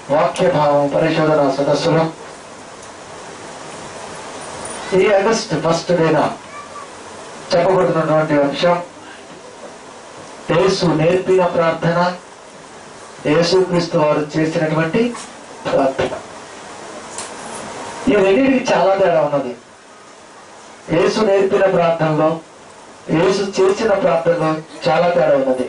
వాక్య భావం పరిశోధన సదస్సులో ఈ ఆగస్ట్ ఫస్ట్ డేన చెప్పబడుతున్నటువంటి అంశం యేసు నేర్పిన ప్రార్థన యేసుక్రీస్తు వారు చేసినటువంటి ప్రార్థన ఈ రెండింటికి చాలా తేడా ఉన్నది యేసు నేర్పిన ప్రార్థనలో యేసు చేసిన ప్రార్థనలో చాలా తేడా ఉన్నది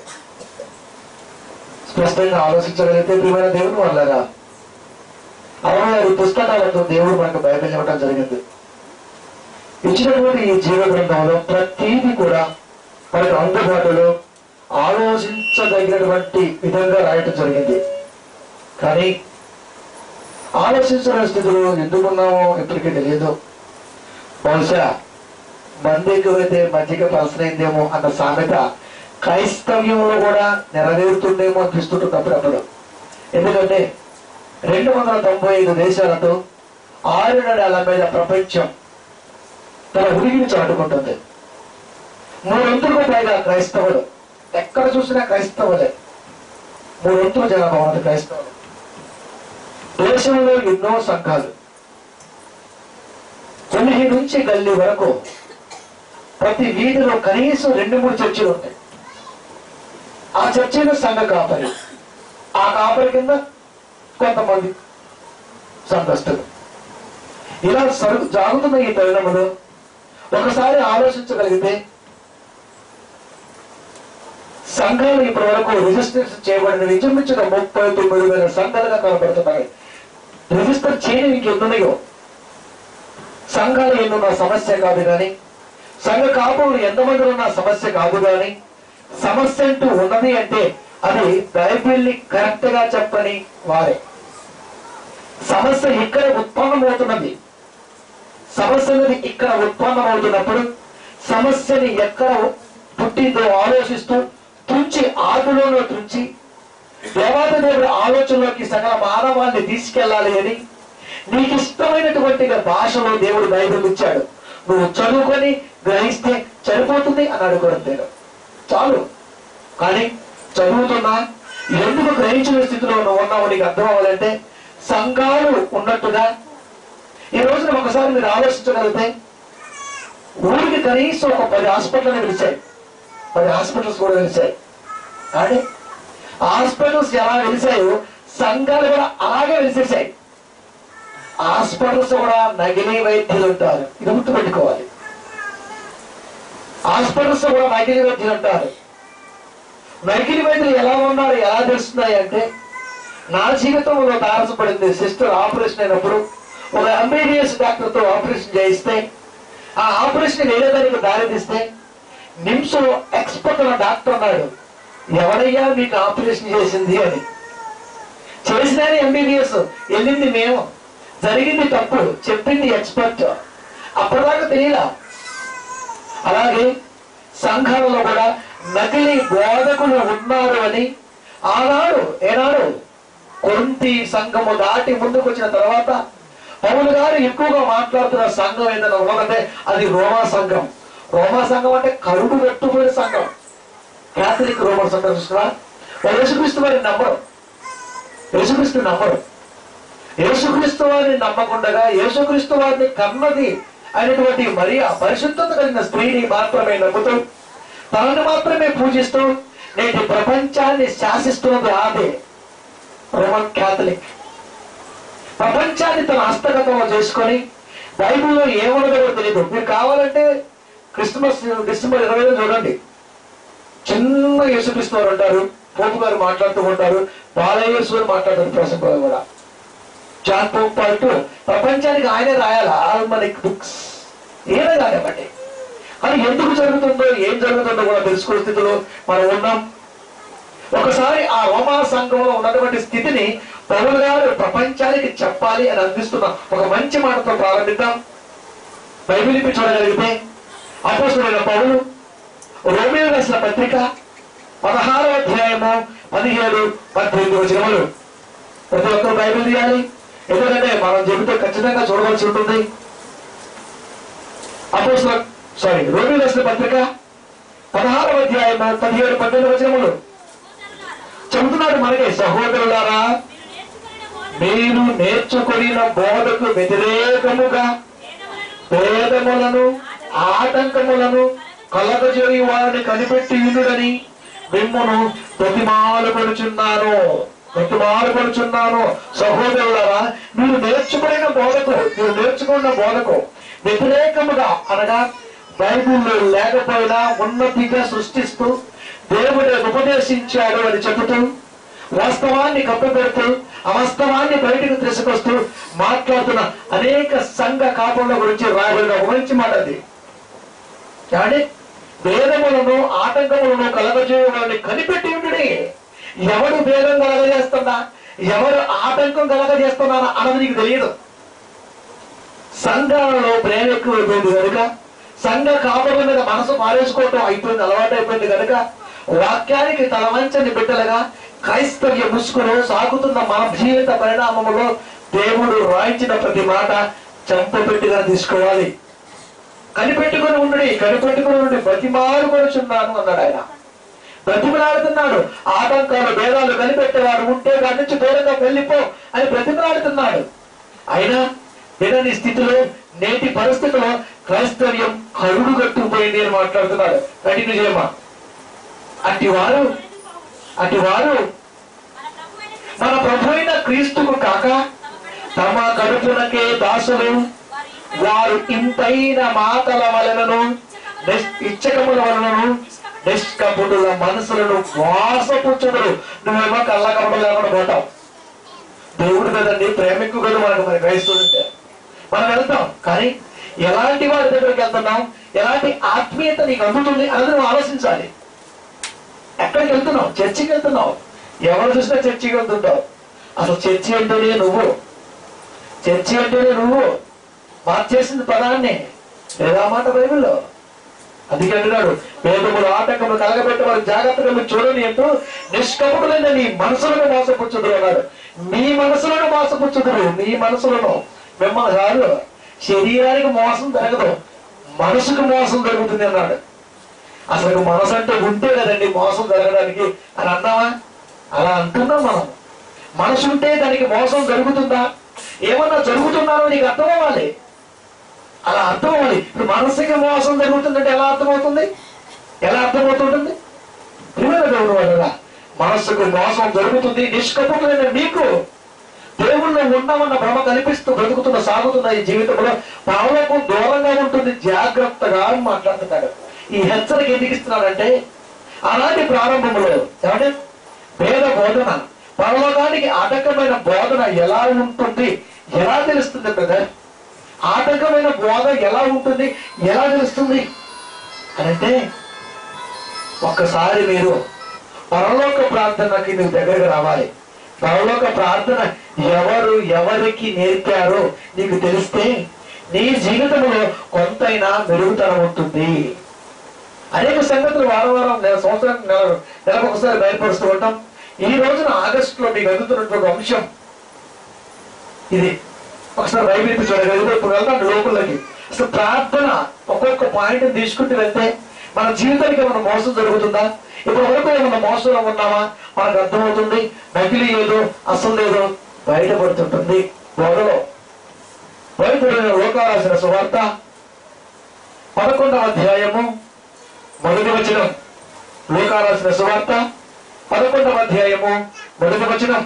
స్పష్టంగా ఆలోచించగలిగితే ప్రియమైన దేవుడు వాళ్ళగా అరవై ఐదు పుస్తకాలతో దేవుడు మనకు బైబిల్ ఇవ్వడం జరిగింది ఇచ్చినటువంటి ఈ జీవ గ్రంథంలో ప్రతిదీ కూడా మనకు అందుబాటులో ఆలోచించదగినటువంటి విధంగా రాయటం జరిగింది కానీ ఆలోచించిన స్థితిలో ఎందుకున్నామో ఇప్పటికీ తెలియదు బహుశా మంది ఎక్కువైతే మజ్జిగ పలసనైందేమో అన్న సామెత క్రైస్తవ్యంలో కూడా నెరవేరుతుందేమో అనిపిస్తుంటుంది అప్పుడప్పుడు ఎందుకంటే రెండు వందల తొంభై ఐదు దేశాలతో ఆరు నెలల మీద ప్రపంచం తన ఉనికిని చాటుకుంటుంది మూడొంతులకు పైగా క్రైస్తవులు ఎక్కడ చూసినా క్రైస్తవులే మూడొంతుల జనాభా ఉన్నది క్రైస్తవులు దేశంలో ఎన్నో సంఘాలు కొన్ని నుంచి గల్లీ వరకు ప్రతి వీధిలో కనీసం రెండు మూడు చర్చిలు ఉంటాయి ఆ చర్చిలో సంఘ కాపరి ఆ కాపరి కింద కొంతమంది సంఘస్థులు ఇలా సరుకు జాగుతున్న ఈ తరుణములో ఒకసారి ఆలోచించగలిగితే సంఘాలు ఇప్పటి వరకు రిజిస్ట్రేషన్ చేయబడిన ఇంచుమించిన ముప్పై తొమ్మిది వేల సంఘాలుగా కనబడుతున్నాయి రిజిస్టర్ చేయని ఇంకెన్నున్నాయో సంఘాలు ఎన్నున్న సమస్య కాదు కానీ సంఘ కాపులు ఎంతమంది ఉన్న సమస్య కాదు కానీ సమస్య అంటూ ఉన్నది అంటే అది బైబిల్ని కరెక్ట్ గా చెప్పని వారే సమస్య ఇక్కడ ఉత్పన్నమవుతున్నది సమస్య అనేది ఇక్కడ ఉత్పన్నమవుతున్నప్పుడు సమస్యని ఎక్కడ పుట్టిందో ఆలోచిస్తూ తుంచి ఆకులోనో తుంచి దేవాది దేవుడి ఆలోచనలోకి సకల మానవాన్ని తీసుకెళ్ళాలి అని నీకు ఇష్టమైనటువంటి భాషలో దేవుడు బైబిల్ ఇచ్చాడు నువ్వు చదువుకొని గ్రహిస్తే సరిపోతుంది అని అడుగుకోవడం లేదు చాలు కానీ చదువుతున్నా ఎందుకు గ్రహించిన స్థితిలో నువ్వు ఉన్నావు నీకు అర్థం అవ్వాలంటే సంఘాలు ఉన్నట్టుగా ఈ రోజున ఒకసారి మీరు ఆలోచించగలిగితే ఊరికి కనీసం ఒక పది హాస్పిటల్ పిలిచాయి పది హాస్పిటల్స్ కూడా వెలిసాయి కానీ హాస్పిటల్స్ ఎలా వెలిసాయో సంఘాలు కూడా అలాగే వెలిసేసాయి హాస్పిటల్స్ కూడా నకిలీ వైద్యులు ఉంటారు ఇది గుర్తుపెట్టుకోవాలి హాస్పిటల్స్ కూడా నకిలీ వైద్యులు ఉంటారు నకిలీ వైద్యులు ఎలా ఉన్నారు ఎలా తెలుస్తున్నాయి అంటే నా జీవితంలో తారసపడింది సిస్టర్ ఆపరేషన్ అయినప్పుడు ఒక ఎంబీబీఎస్ డాక్టర్ తో ఆపరేషన్ చేయిస్తే ఆ ఆపరేషన్ వేరే దానికి దారితీస్తే నిమ్స్ ఎక్స్పర్ట్ ఉన్న డాక్టర్ అన్నాడు ఎవరయ్యా మీకు ఆపరేషన్ చేసింది అని చేసినానే ఎంబీబీఎస్ వెళ్ళింది మేము జరిగింది తప్పు చెప్పింది ఎక్స్పర్ట్ అప్పటిదాకా తెలియలా అలాగే సంఘాలలో కూడా నకిలీ బోధకులు ఉన్నారు అని ఆనాడు ఏనాడు కొంతి సంఘము దాటి ముందుకు వచ్చిన తర్వాత పౌలు గారు ఎక్కువగా మాట్లాడుతున్న సంఘం ఏదైనా ఉన్నదంటే అది రోమా సంఘం రోమా సంఘం అంటే కరుడు కట్టుబడి సంఘం క్యాథలిక్ రోమన్ సంఘం చూస్తున్నా వాళ్ళు యేసుక్రీస్తు వారిని నమ్మరు యేసుక్రీస్తు నమ్మరు యేసుక్రీస్తు వారిని నమ్మకుండగా యేసుక్రీస్తు వారిని కన్నది అయినటువంటి మరి ఆ పరిశుద్ధత కలిగిన స్త్రీని మాత్రమే నమ్ముతూ తనను మాత్రమే పూజిస్తూ నేటి ప్రపంచాన్ని శాసిస్తున్నది ఆదే రోమన్ క్యాథలిక్ ప్రపంచాన్ని తన హస్తగతంలో చేసుకొని బైబిల్లో ఏమున్నదో కూడా తెలియదు మీరు కావాలంటే క్రిస్మస్ డిసెంబర్ ఇరవై ఐదు చూడండి చిన్న యేసుక్రీస్తు వారు ఉంటారు పోపు గారు మాట్లాడుతూ ఉంటారు బాలయేసు గారు మాట్లాడతారు ప్రసంగం కూడా జాన్ పోప్ అంటూ ప్రపంచానికి ఆయనే రాయాలి ఆల్మనిక్ బుక్స్ ఏదో కానివ్వండి కానీ ఎందుకు జరుగుతుందో ఏం జరుగుతుందో కూడా తెలుసుకునే స్థితిలో మనం ఉన్నాం ఒకసారి ఆ రోమా సంఘంలో ఉన్నటువంటి స్థితిని పౌలు గారు ప్రపంచానికి చెప్పాలి అని అందిస్తున్న ఒక మంచి మాటతో ప్రారంభిద్దాం బైబిల్ ఇప్పి చూడగలిగితే అపోసుడైన పౌలు రోమియో రాసిన పత్రిక పదహారో అధ్యాయము పదిహేడు పద్దెనిమిది వచనములు ప్రతి ఒక్కరు బైబిల్ తీయాలి ఎందుకంటే మనం చెబితే ఖచ్చితంగా చూడవలసి ఉంటుంది అపోసుల సారీ రోమియో రాసిన పత్రిక పదహారవ అధ్యాయము పదిహేడు పద్దెనిమిది వచనములు చెబుతున్నాడు మనకి సహోదరులారా మీరు నేర్చుకున్న బోధకు వ్యతిరేకముగా భేదములను ఆటంకములను కలగజేయి వారిని కనిపెట్టి ఉండుడని మిమ్మను ప్రతిమాలుపడుచున్నాను ప్రతిమాలుపడుచున్నాను సహోదరులారా మీరు నేర్చుకున్న బోధకు మీరు నేర్చుకున్న బోధకు వ్యతిరేకముగా అనగా బైబిల్లో లేకపోయినా ఉన్నతిగా సృష్టిస్తూ దేవుడే ఉపదేశించాడు అని చెబుతూ వాస్తవాన్ని కప్పిపెడుతూ అవాస్తవాన్ని బయటకు తీసుకొస్తూ మాట్లాడుతున్న అనేక సంఘ కాపుల గురించి రాబడిన ఒక మంచి మాట అది కానీ భేదములను ఆటంకములను కలగజేయడాన్ని కనిపెట్టి ఉండుడి ఎవడు భేదం కలగజేస్తున్నా ఎవరు ఆటంకం కలగజేస్తున్నా అన్నది నీకు తెలియదు సంఘాలలో ప్రేమ ఎక్కువైపోయింది కనుక సంఘ కాపుల మీద మనసు పారేసుకోవటం అయిపోయింది అలవాటు అయిపోయింది కనుక వాక్యానికి తలవంచని బిడ్డలుగా క్రైస్తవ్య ముసుగులో సాగుతున్న మన జీవిత పరిణామములో దేవుడు రాయించిన ప్రతి మాట చంపపెట్టుగా తీసుకోవాలి కనిపెట్టుకుని ఉండి కనిపెట్టుకుని ఉండి బతిమాలు కొనుచున్నాను అన్నాడు ఆయన బ్రతిమలాడుతున్నాడు ఆటంకాలు భేదాలు కనిపెట్టేవాడు ఉంటే దాని నుంచి దూరంగా వెళ్ళిపో అని బ్రతిమలాడుతున్నాడు అయినా వినని స్థితిలో నేటి పరిస్థితిలో క్రైస్తవ్యం కరుడు కట్టుకుపోయింది అని మాట్లాడుతున్నాడు కంటిన్యూ చేయమా అట్టి వారు అట్టి వారు మన ప్రభు అయిన క్రీస్తుకు కాక తమ కడుపునకే దాసులు వారు ఇంతైన మాటల వలనను నిష్- ఇచ్చకముల వలనను నిష్కపుడుల మనసులను మోసపుచ్చుదురు నువ్వేమో కళ్ళ కపటలు లేకుండా పోతావు దేవుడు కదండి ప్రేమ ఎక్కువ కదా మనకు మరి గ్రహిస్తుంటే మనం వెళ్తాం కానీ ఎలాంటి వాడి దగ్గరికి వెళ్తున్నాం ఎలాంటి ఆత్మీయత నీకు అందుతుంది అన్నది నువ్వు ఆలోచించాలి ఎక్కడికి వెళ్తున్నావు చర్చికి వెళ్తున్నావు ఎవరు చూసినా చర్చికి వెళ్తుంటావు అసలు చర్చి అంటేనే నువ్వు చర్చి అంటేనే నువ్వు మార్చేసింది పదాన్ని లేదా మాట బైబిల్లో అందుకే అంటున్నాడు వేదములు ఆటంకములు కలగబెట్టి వారు జాగ్రత్తగా మీరు చూడని అంటూ నిష్కపటులైన నీ మనసులను మోసపుచ్చుదురు అన్నాడు మీ మనసులను మోసపుచ్చుదురు మీ మనసులను మిమ్మల్ని కాదు శరీరానికి మోసం జరగదు మనసుకు మోసం జరుగుతుంది అన్నాడు అసలు మనసు అంటే ఉంటే కదండి మోసం జరగడానికి అని అన్నావా అలా అంటున్నాం మనం మనసు ఉంటే దానికి మోసం జరుగుతుందా ఏమన్నా జరుగుతున్నారో నీకు అర్థం అవ్వాలి అలా అర్థం అవ్వాలి ఇప్పుడు మనసుకి మోసం జరుగుతుందంటే ఎలా అర్థమవుతుంది ఎలా అర్థమవుతుంటుంది ప్రియమైన దేవుడు వాళ్ళ మనస్సుకు మోసం జరుగుతుంది నిష్కపటులైన మీకు దేవుళ్ళు ఉన్నామన్న భ్రమ కనిపిస్తూ బ్రతుకుతున్న సాగుతున్న ఈ జీవితంలో పావులకు దూరంగా ఉంటుంది జాగ్రత్తగా అని మాట్లాడుతున్నాడు ఈ హెచ్చరిక ఎందుకు ఇస్తున్నాడంటే అలాంటి ప్రారంభంలో ఏమంటే వేద బోధన పరలోకానికి ఆటంకమైన బోధన ఎలా ఉంటుంది ఎలా తెలుస్తుంది బ్రదర్ ఆటంకమైన బోధ ఎలా ఉంటుంది ఎలా తెలుస్తుంది అనంటే ఒక్కసారి మీరు పరలోక ప్రార్థనకి మీరు దగ్గరకు రావాలి పరలోక ప్రార్థన ఎవరు ఎవరికి నేర్పారో నీకు తెలిస్తే నీ జీవితంలో కొంతైనా మెరుగుతనం ఉంటుంది అనేక సంగతులు వారం వారం నెల సంవత్సరం నెల నెలకు ఒకసారి బయలుపరుస్తూ ఉంటాం ఈ రోజున ఆగస్టులో మీకు అందుతున్నటువంటి అంశం ఇది ఒకసారి బైబిల్ చూడగలిగితే ఇప్పుడు వెళ్తాం లోపలికి అసలు ప్రార్థన ఒక్కొక్క పాయింట్ తీసుకుంటూ వెళ్తే మన జీవితానికి ఏమైనా మోసం జరుగుతుందా ఇప్పటి వరకు ఏమైనా మోసంలో ఉన్నామా మనకు అర్థమవుతుంది నకిలీ ఏదో అసలు ఏదో బయటపడుతుంటుంది బోధలో బయటపడిన లోకారాసిన సువార్త పదకొండవ అధ్యాయము మొదటి వచనం లోకారాసిన సువార్త పదకొండవ అధ్యాయము మొదటి వచనం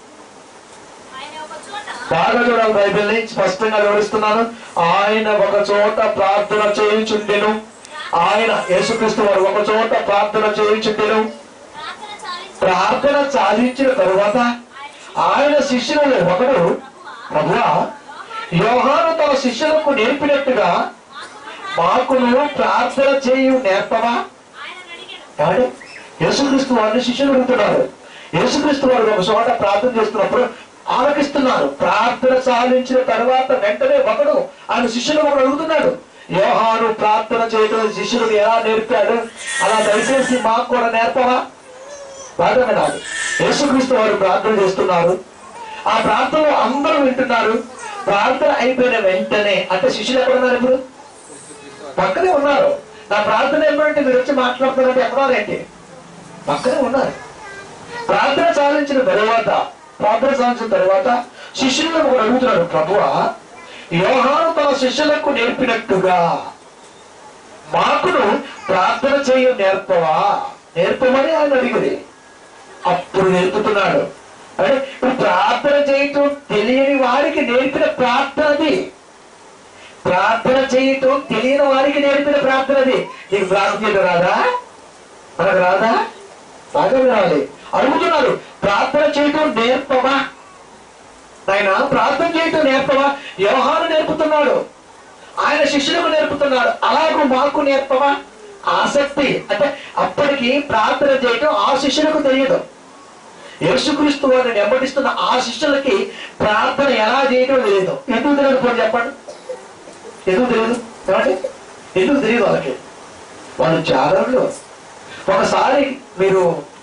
ఆయన ఒక చోట బాగా చూడాలి బైబిల్ని స్పష్టంగా వివరిస్తున్నాను ఆయన ఒక చోట ప్రార్థన చేయించుండెను ఆయన యేసుక్రీస్తు వారు ఒక చోట ప్రార్థన చేయించుండెను ప్రార్థన చాలించి ప్రార్థన చాలించిన తరువాత ఆయన శిష్యులలో ఒకడు ప్రభువా యోహాను తన శిష్యులకు నేర్పినట్టుగా మాకును ప్రార్థన చేయు నేర్పవా ఆయన అడిగాడు కాబట్టి యేసుక్రీస్తు వారిని శిష్యులు అడుగుతున్నారు యేసుక్రీస్తు వారు ఒక చోట ప్రార్థన చేస్తున్నప్పుడు ఆలకిస్తున్నారు ప్రార్థన సాధించిన తర్వాత వెంటనే ఒకడు ఆయన శిష్యులు ఒకడు అడుగుతున్నాడు యోహాను ప్రార్థన చేయడం శిష్యులకు ఎలా నేర్పాడు అలా దయచేసి మాకు కూడా నేర్పవా బాగా వినాలి యేసుక్రీస్తు వారు ప్రార్థన చేస్తున్నారు ఆ ప్రార్థనలో అందరూ వింటున్నారు ప్రార్థన అయిపోయిన వెంటనే అంటే శిష్యులు ఎక్కడ ఉన్నారు ఇప్పుడు పక్కనే ఉన్నారు నా ప్రార్థన ఏమంటే మీరు వచ్చి మాట్లాడుతున్నారంటే ఎక్కడారేంటి పక్కనే ఉన్నారు ప్రార్థన సాధించిన తర్వాత ప్రార్థన సాధించిన తర్వాత శిష్యులను కూడా అడుగుతున్నాడు ప్రభువా యోహాను తన శిష్యులకు నేర్పినట్టుగా మాకును ప్రార్థన చేయ నేర్పవా నేర్పమని ఆయన అడిగింది అప్పుడు నేర్పుతున్నాడు అంటే ఇప్పుడు ప్రార్థన చేయటం తెలియని వారికి నేర్పిన ప్రార్థన అది ప్రార్థన చేయటం తెలియని వారికి నేర్పిన ప్రార్థన అది నీకు ప్రార్థన చేయడం రాదా మనకు రాదా బాగా రావాలి అడుగుతున్నారు ప్రార్థన చేయటం నేర్పవా ఆయన ప్రార్థన చేయటం నేర్పవా వ్యవహారం నేర్పుతున్నాడు ఆయన శిష్యులకు నేర్పుతున్నాడు అలాగూ మాకు నేర్పవా ఆసక్తి అంటే అప్పటికి ప్రార్థన చేయటం ఆ శిష్యులకు తెలియదు యేసుక్రీస్తు వారిని వెంబడిస్తున్న ఆ శిష్యులకి ప్రార్థన ఎలా చేయటం తెలియదు ఎందుకు తెలియదు పోనీ చెప్పండి ఎందుకు తెలియదు ఏమండి ఎందుకు తెలియదు వాళ్ళకి వాళ్ళు జాగరణలో ఒకసారి మీరు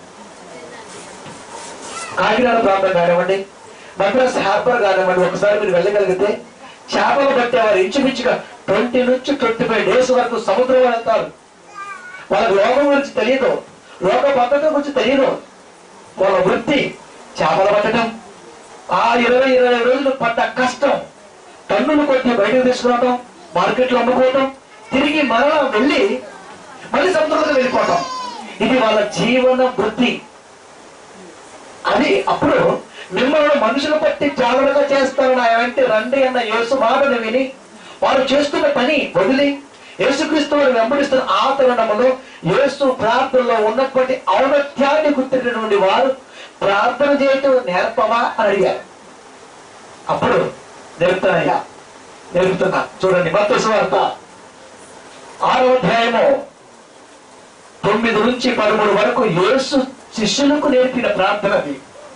కాకినాడ ప్రాంతం కానివ్వండి మద్రాస్ హార్బర్ కానివ్వండి ఒకసారి మీరు వెళ్ళగలిగితే చేపలు పట్టేవారు ఇంచుమించుగా ట్వంటీ నుంచి ట్వంటీ ఫైవ్ డేస్ వరకు సముద్రం వెళ్తారు వాళ్ళకి లోకం గురించి తెలియదు లోక పద్ధతి గురించి తెలియదు వాళ్ళ వృత్తి చేపలు పట్టడం ఆ ఇరవై ఇరవై రోజులు పడ్డ కష్టం టన్నులు కొద్ది బయటకు తీసుకురావడం మార్కెట్లో అమ్ముకోవటం తిరిగి మరలా వెళ్ళి మళ్ళీ సముద్రంలో వెళ్ళిపోవటం ఇది వాళ్ళ జీవన వృత్తి అది అప్పుడు మిమ్మల్ని మనుషులు పట్టి జాగ్రత్తగా చేస్తారని ఆయన అంటే రండి అన్న యేసు మాటను విని వారు చేస్తున్న పని వదిలి యేసుక్రీస్తు వారు వెంబడిస్తున్న ఆ తరుణంలో యేసు ప్రార్థనలో ఉన్నటువంటి ఔన్నత్యాన్ని గుర్తినటువంటి వారు ప్రార్థన చేయటం నేర్పమా అని అడిగారు అప్పుడు నేర్పుతానయ్యా నేర్పుతున్నా చూడండి మత వార్త ఆరో అధ్యాయము తొమ్మిది నుంచి పదమూడు వరకు యేసు శిష్యులకు నేర్పిన ప్రార్థన అది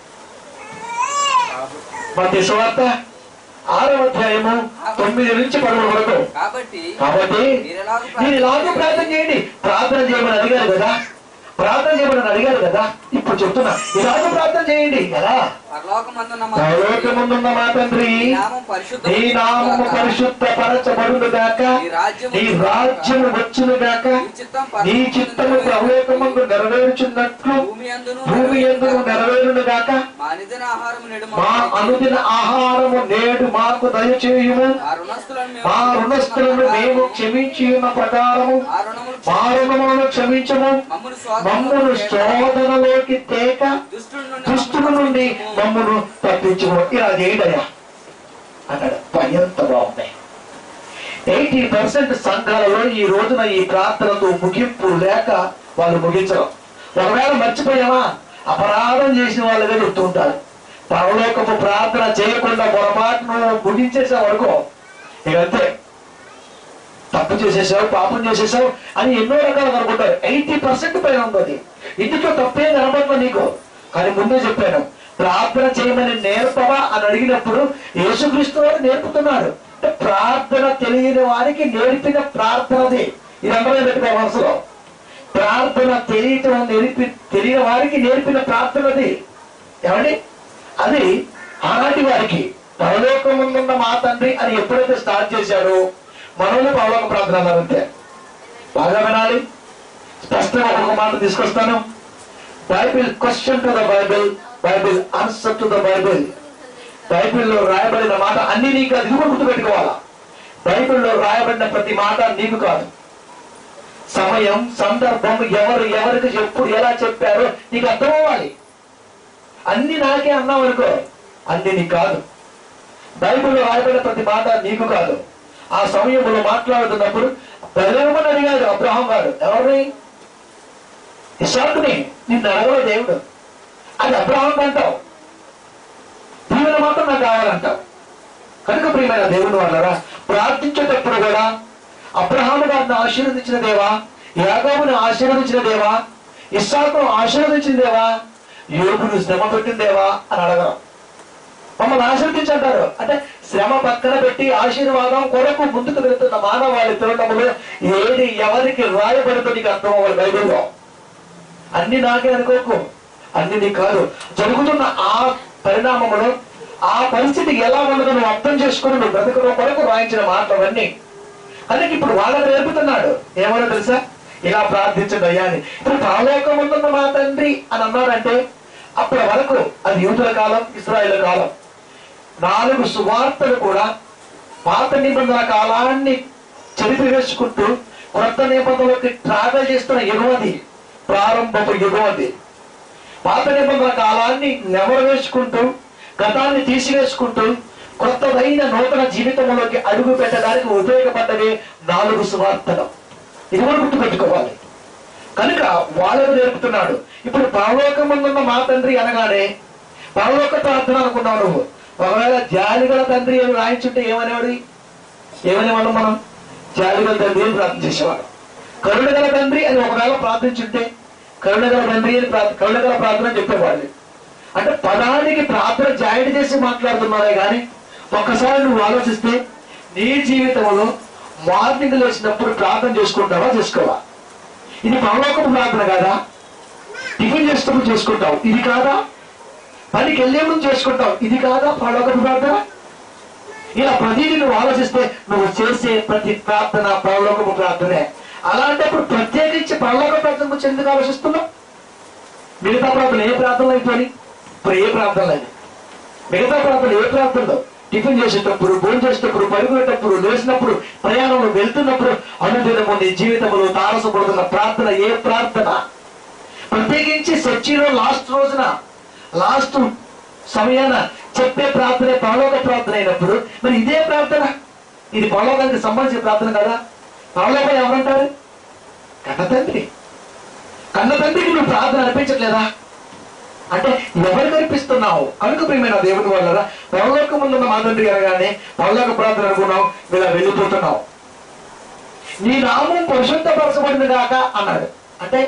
మత వార్త ఆరో అధ్యాయము తొమ్మిది నుంచి పదమూడు వరకు కాబట్టి కాబట్టి మీరెలాగూ మీరు ఇలాగూ ప్రార్థన చేయండి ప్రార్థన చేయమని అడిగారు కదా ప్రార్థన చేయమని అడిగారు కదా ఇప్పుడు చెప్తున్నా ఇలాగూ ప్రార్థన చేయండి ఎలా పరలోకమందున్న మా పరలోకముందున్న మా తండ్రి నీ నామం పరిశుద్ధ నీ నామము పరిశుద్ధ పరచబడును గాక నీ రాజ్యము వచ్చును గాక నీ చిత్తము పరలోకమందు నెరవేరుచున్నట్లు భూమి అందును భూమి ఎందుకు నెరవేరును గాక మా నిజన ఆహారం నేడు మా అనుదిన ఆహారము నేడు మాకు దయచేయుము ఆ రుణస్థులను మేము మా రుణస్థులను మేము క్షమించి ఉన్న ప్రకారము ఆ రుణములు మా రుణములను క్షమించము మమ్మను మమ్మను శోధనలోకి తేక దుష్టుల నుండి దుష్టుల నుండి మమ్మను తప్పించము ఇలా చేయడయా అన్నాడు పై ఎంత బాగుంది ఎయిటీ పర్సెంట్ సంఘాలలో ఈ రోజున ఈ ప్రార్థనతో ముగింపు లేక వాళ్ళు ముగించరు ఒకవేళ మర్చిపోయామా అపరాధం చేసిన వాళ్ళుగా చెప్తూ ఉంటారు పరలోకపు ప్రార్థన చేయకుండా పొరపాటును ముగించేసే వరకు ఇక అంతే తప్పు చేసేసావు పాపం చేసేసావు అని ఎన్నో రకాలు కనుకుంటారు ఎయిటీ పర్సెంట్ పైన ఉంది అది ఇందులో తప్పేం కనబడదు నీకు కానీ ముందే చెప్పాను ప్రార్థన చేయమని నేర్పవా అని అడిగినప్పుడు యేసుక్రీస్తు వారు నేర్పుతున్నాడు అంటే ప్రార్థన తెలియని వారికి నేర్పిన ప్రార్థనది ఇది అందరూ పెట్టుకో మనసులో ప్రార్థన తెలియటం నేర్పి తెలియని వారికి నేర్పిన ప్రార్థనది ఏమండి అది ఆనాటి వారికి పరలోకముందున్న మా తండ్రి అని ఎప్పుడైతే స్టార్ట్ చేశాడో మనల్ని పరలోక ప్రార్థన అన్నారు అంతే బాగా వినాలి స్పష్టంగా ఒక మాట తీసుకొస్తాను Bible question to the Bible Bible answer to the Bible బైబిల్లో రాయబడిన మాట అన్ని నీకు అది కూడా గుర్తుపెట్టుకోవాలా బైబిల్లో రాయబడిన ప్రతి మాట నీకు కాదు సమయం సందర్భం ఎవరు ఎవరికి ఎప్పుడు ఎలా చెప్పారో నీకు అర్థం అవ్వాలి అన్ని నాకే అన్నావు అనుకో అన్ని నీకు కాదు బైబిల్లో రాయబడిన ప్రతి మాట నీకు కాదు ఆ సమయంలో మాట్లాడుతున్నప్పుడు బలమని అడిగాడు అబ్రహం గారు ఎవరిని ఇసాకుని నిన్ను అడగల దేవుడు అది అబ్రహం అంటావు దీవెన మాత్రం నాకు కావాలంటావు కనుక ప్రియమైన దేవుని వాళ్ళరా ప్రార్థించేటప్పుడు కూడా అబ్రహాము గారిని ఆశీర్వదించిన దేవా యాగోబుని ఆశీర్వదించిన దేవా ఇస్సాకును ఆశీర్వదించిన దేవా యోగును శ్రమ పెట్టిన దేవా అని అడగరు మమ్మల్ని ఆశీర్వదించంటారు అంటే శ్రమ పక్కన పెట్టి ఆశీర్వాదం కొరకు ముందుకు వెళుతున్న మానవాళి తిరగడంలో ఏది ఎవరికి రాయబడుతుందో నీకు అర్థం అవ్వాలి బైబిల్లో అన్ని నాకే అనుకోకు అన్ని నీ కాదు జరుగుతున్న ఆ పరిణామములో ఆ పరిస్థితి ఎలా ఉన్నదో నువ్వు అర్థం చేసుకుని నువ్వు బ్రతకడం కొరకు రాయించిన మాటలు అవన్నీ అందుకే ఇప్పుడు వాళ్ళని నేర్పుతున్నాడు ఏమన్నా తెలుసా ఇలా ప్రార్థించండి అయ్యా అని ఇప్పుడు పరలోకం ఉందన్న మా తండ్రి అని అన్నాడంటే అప్పటి వరకు అది యూదుల కాలం ఇస్రాయేల్ కాలం నాలుగు సువార్తలు కూడా పాత నిబంధన కాలాన్ని చెరిపివేసుకుంటూ కొత్త నిబంధనలోకి ట్రావెల్ చేస్తున్న యుగం అది ప్రారంభపు యుగం అది పాత నిబంధన కాలాన్ని నెమరు వేసుకుంటూ గతాన్ని తీసివేసుకుంటూ కొత్తదైన నూతన జీవితంలోకి అడుగు పెట్టడానికి ఉపయోగపడ్డవే నాలుగు సువార్తలు ఇది కూడా గుర్తుపెట్టుకోవాలి కనుక వాళ్ళకు నేర్పుతున్నాడు ఇప్పుడు పరలోకముందున్న మా తండ్రి అనగానే పరలోక ప్రార్థన అనుకున్నావు నువ్వు ఒకవేళ జాలిగల తండ్రి అని రాయించుంటే ఏమనేవాడు ఏమనేవాళ్ళం మనం జాలిగల తండ్రి అని ప్రార్థన చేసేవాడు కరుణగల తండ్రి అని ఒకవేళ ప్రార్థించుంటే కరుణగల తండ్రి అని ప్రార్థ- కరుణగల ప్రార్థన అని చెప్పేవాళ్ళు అంటే పదానికి ప్రార్థన జాయింట్ చేసి మాట్లాడుతున్నారే కానీ ఒక్కసారి నువ్వు ఆలోచిస్తే నీ జీవితంలో మార్నింగ్ లేచినప్పుడు ప్రార్థన చేసుకుంటావా చేసుకోవా ఇది పరలోకపు ప్రార్థన కాదా టిఫిన్ చేసేటప్పుడు చేసుకుంటావు ఇది కాదా పనికి వెళ్ళే ముందు చేసుకుంటావు ఇది కాదా పరలోకపు ప్రార్థన ఇలా ప్రతిదీ నువ్వు ఆలోచిస్తే నువ్వు చేసే ప్రతి ప్రార్థన పరలోకపు ప్రార్థనే అలాంటప్పుడు ప్రత్యేకించి పరలోక ప్రార్థన గురించి ఎందుకు ఆలోచిస్తున్నావు మిగతా ప్రార్థన ఏ ప్రార్థనలు అయిపోయి ఇప్పుడు ఏ ప్రార్థన లేదు మిగతా ప్రార్థన ఏ ప్రార్థనలో టిఫిన్ చేసేటప్పుడు భోజనం చేసేటప్పుడు పరుగులేటప్పుడు లేచినప్పుడు ప్రయాణంలో వెళ్తున్నప్పుడు అనుదినము నీ జీవితంలో తారసపడుతున్న ప్రార్థన ఏ ప్రార్థన ప్రత్యేకించి చర్చిలో లాస్ట్ రోజున లాస్ట్ సమయాన చెప్పే ప్రార్థన పరలోక ప్రార్థన అయినప్పుడు మరి ఇదే ప్రార్థన ఇది పరలోకానికి సంబంధించిన ప్రార్థన కదా పరలోకం ఎవరంటారు కన్న తండ్రి కన్న తండ్రికి నువ్వు ప్రార్థన అనిపించట్లేదా అంటే ఎవరు కనిపిస్తున్నావు కనుక ప్రియమైన దేవుని వల్ల పరలోక ముందున్న మా తండ్రి అనగానే పరలోక ప్రార్థన అనుకున్నావు ఇలా వెళ్ళిపోతున్నావు నీ నామం పరిశుద్ధపరచబడింది కాక అన్నాడు అంటే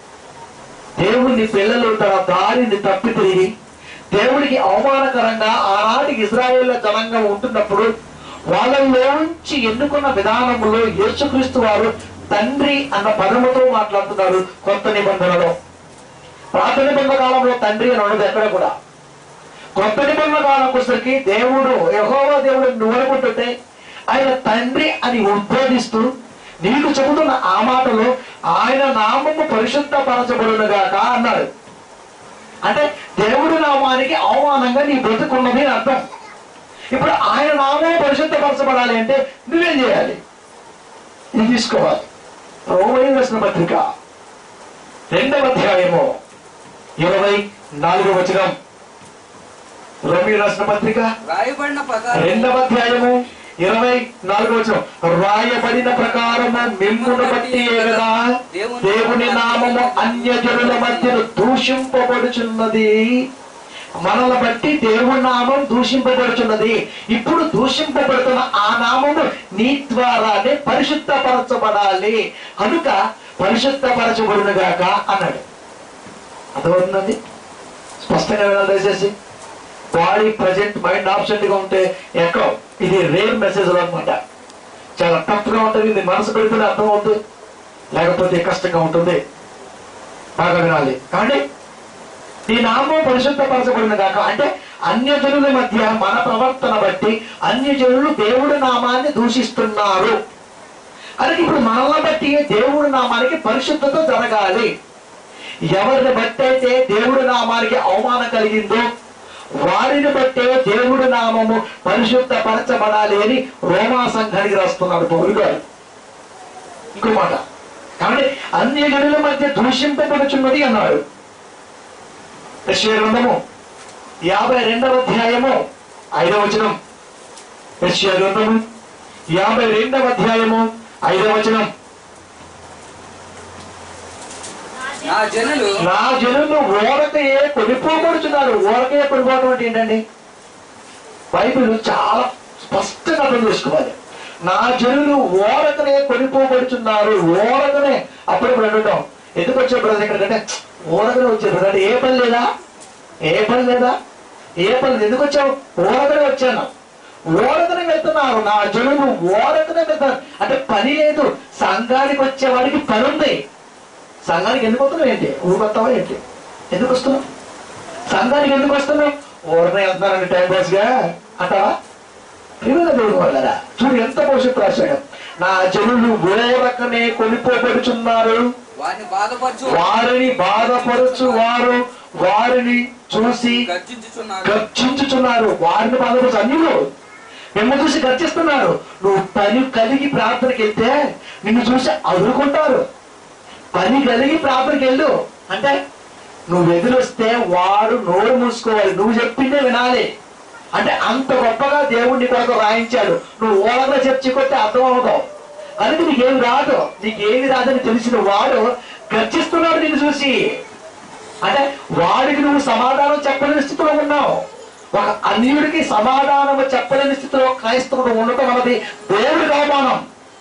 దేవుని పిల్లలు తన దారిని తప్పి తిరిగి దేవుడికి అవమానకరంగా ఆనాటి ఇజ్రాయేల్ జనంగా ఉంటున్నప్పుడు వాళ్ళలోంచి ఎన్నుకున్న విధానంలో యేసుక్రీస్తు వారు తండ్రి అన్న పదముతో మాట్లాడుతున్నారు కొత్త నిబంధనలో పాత నిబంధన కాలంలో తండ్రి అని ఉండదు ఎక్కడ కూడా కొత్త నిబంధన కాలంకి వచ్చేసరికి దేవుడు యహోవా దేవుడు నువ్వు అనుకుంటుంటే ఆయన తండ్రి అని ఉద్బోధిస్తూ నీకు చెబుతున్న ఆ మాటలో ఆయన నామము పరిశుద్ధపరచబడునుగాక అన్నాడు అంటే దేవుడి నామానికి అవమానంగా నీ బ్రతుకున్నది అని అర్థం ఇప్పుడు ఆయన నామం పరిశుద్ధపరచబడాలి అంటే నువ్వేం చేయాలి ఇది తీసుకోవాలి రోమయ్య రాసిన పత్రిక రెండవ అధ్యాయము ఇరవై నాలుగవ వచనం రోమి రాసిన పత్రిక రాయబడిన ప్రకారం రెండవ అధ్యాయము ఇరవై నాలుగవ వచనం రాయబడిన ప్రకారము మిమ్మును బట్టి కదా దేవుని నామము అన్యజనుల మధ్యను దూషింపబడుచున్నది మనల్ని బట్టి దేవుని నామం దూషింపబడుచున్నది ఇప్పుడు దూషింపబడుతున్న ఆ నామము నీ ద్వారానే పరిశుద్ధపరచబడాలి కనుక పరిశుద్ధపరచబడునుగాక అన్నాడు అర్థమవుతుందండి స్పష్టంగా వినాలి దయచేసి బాడీ ప్రజెంట్ మైండ్ ఆబ్సెంట్ గా ఉంటే ఎక్కో ఇది రేర్ మెసేజ్ అనమాట చాలా టఫ్ గా ఉంటుంది ఇది మనసు పెడితేనే అర్థం అవుతుంది లేకపోతే కష్టంగా ఉంటుంది బాగా వినాలి కానీ ఈ నామం పరిశుద్ధపరచబడిన కాక అంటే అన్యజనుల మధ్య మన ప్రవర్తన బట్టి అన్యజనులు దేవుడి నామాన్ని దూషిస్తున్నారు అని ఇప్పుడు మనల్ని బట్టి దేవుడి నామానికి పరిశుద్ధత జరగాలి ఎవరిని బట్టి అయితే దేవుడి నామానికి అవమానం కలిగిందో వారిని బట్టే దేవుడి నామము పరిశుద్ధపరచబడాలి అని రోమా సంఘానికి రాస్తున్నాడు పౌరు గారు ఇంకో మాట కాబట్టి అన్ని గనుల మధ్య దూషింపబడుచున్నది అన్నాడు యెషయా గ్రంథము యాభై రెండవ అధ్యాయము ఐదవ వచనం యెషయా గ్రంథము యాభై రెండవ అధ్యాయము ఐదవ వచనం నా జనులు నా జనులు ఓరకయే కొనిపోబడుచున్నారు ఓరకయే కొనిపోవడం అంటే ఏంటండి బైబిల్ చాలా స్పష్టంగా అర్థం చేసుకోవాలి నా జనులు ఓరకనే కొనిపోబడుచున్నారు ఓరకనే అప్పుడప్పుడు అంటుంటాం ఎందుకు వచ్చే బ్రదర్ ఎక్కడికంటే ఓరకనే వచ్చే బ్రదర్ అంటే ఏ పని లేదా ఏ పని లేదా ఏ పని లేదు. ఎందుకు వచ్చావు ఓరకనే వచ్చాను ఓరకనే వెళ్తున్నారు నా జనులు ఓరకనే వెళ్తారు అంటే పని లేదు సంఘానికి వచ్చే వాడికి పని ఉంది సంఘానికి ఎందుకు వస్తున్నావు ఏంటి ఊరికి వస్తావా ఏంటి ఎందుకు వస్తున్నావు సంఘానికి ఎందుకు వస్తున్నావు ఊరినే వెళ్తున్నారండి టైం పాస్ గా అంటావా ప్రియుల దేవుడు వాళ్ళరా చూడు ఎంత భవిష్యత్తు రాశాడు నా జనులు ఊరకనే కొనిపోబడుచున్నారు వారిని బాధపరచు వారిని బాధపరచు వారు వారిని చూసి గర్జించుచున్నారు గర్జించుచున్నారు వారిని బాధపడుతు అన్యులు మిమ్మల్ని చూసి గర్జిస్తున్నారు నువ్వు పని కలిగి ప్రార్థనకి వెళ్తే నిన్ను చూసి అదురుకుంటారు పని కలిగి ప్రార్థనకి వెళ్ళు అంటే నువ్వు ఎదురొస్తే వాడు నోరు మూసుకోవాలి నువ్వు చెప్పిందే వినాలి అంటే అంత గొప్పగా దేవుడిని కొరకు రాయించాడు నువ్వు ఓలగా చర్చకొస్తే అర్థం అవుతావు అందుకే నీకేమి రాదు నీకేమి రాదని తెలిసిన వాడు గర్జిస్తున్నాడు నిన్ను చూసి అంటే వాడికి నువ్వు సమాధానం చెప్పలేని స్థితిలో ఉన్నావు ఒక అన్యుడికి సమాధానం చెప్పలేని స్థితిలో క్రైస్తవుడు ఉండటం అన్నది దేవుడికి అవమానం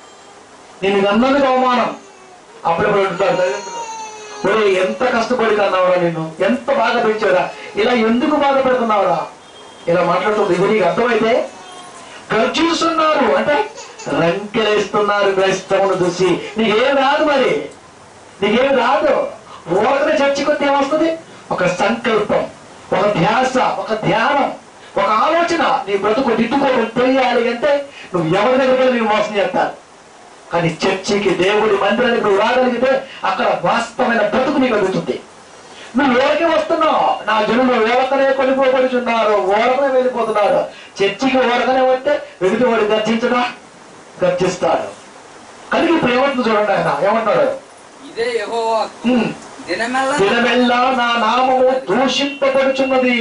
నేను అన్నందుకు అవమానం అప్పుడప్పుడు అంటున్నారు తల్లిదండ్రులు, ఒరే ఎంత కష్టపడి కన్నావురా నిన్ను ఎంత బాగా పెంచావురా ఇలా ఎందుకు బాధపడుతున్నావురా ఇలా మాట్లాడుతుంది ఇది నీకు అర్థమైతే గర్జిస్తున్నారు అంటే రంకెలేస్తున్నారు క్రైస్తవుని చూసి నీకేం రాదు మరి నీకేం రాదు ఓరకనే చర్చకొస్తే ఏమొస్తుంది ఒక సంకల్పం ఒక ధ్యాస ఒక ధ్యానం ఒక ఆలోచన నీ బ్రతుకు దిద్దుకోవడం తెలియాలి అంటే నువ్వు ఎవరి దగ్గరికి వెళ్ళి నువ్వు మోసం చేస్తారు కానీ చర్చికి దేవుడి మందిరానికి నువ్వు రాగలిగితే అక్కడ వాస్తవమైన బ్రతుకు నీకు అందుతుంది నువ్వు ఓరకే వస్తున్నావు నా జనులు ఓరకనే కొనిపోబడుచున్నారు ఓరకనే వెళ్ళిపోతున్నారు చర్చికి ఓరకనే వస్తే వెలుగువాడు గర్జించడా గర్జిస్తాడు కలిగి ఇప్పుడు ఏమంటుంది చూడండి ఆయన ఏమంటాడు ఇదే యెహోవా ఉమ్. దినమెల్ల దినమెల్లా నా నామము దూషింపబడుచున్నది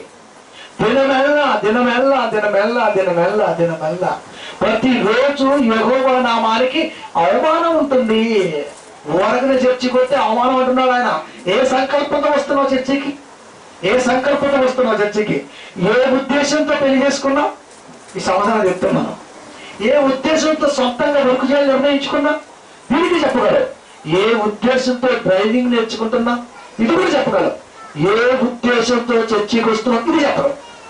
దినమెల్లా దినమెల్లా దినమెల్లా దినమెల్లా దినమెల్లా ప్రతి రోజు యెహోవా నామానికి అవమానం ఉంటుంది ఓరగన చర్చికి వస్తే అవమానం అంటున్నాడు ఆయన ఏ సంకల్పంతో వస్తున్నావు చర్చికి ఏ సంకల్పంతో వస్తున్నావు చర్చికి ఏ ఉద్దేశంతో పెళ్లి చేసుకున్నావు ఈ సమాధానం చెప్తున్నాను ఏ ఉద్దేశంతో సొంతంగా వర్క్ చేయాలని నిర్ణయించుకున్నా దీనికి చెప్పగలరు ఏ ఉద్దేశంతో డ్రైవింగ్ నేర్చుకుంటున్నా ఇది కూడా చెప్పగలరు ఏ ఉద్దేశంతో చర్చికి వస్తున్నా ఇది చెప్పరు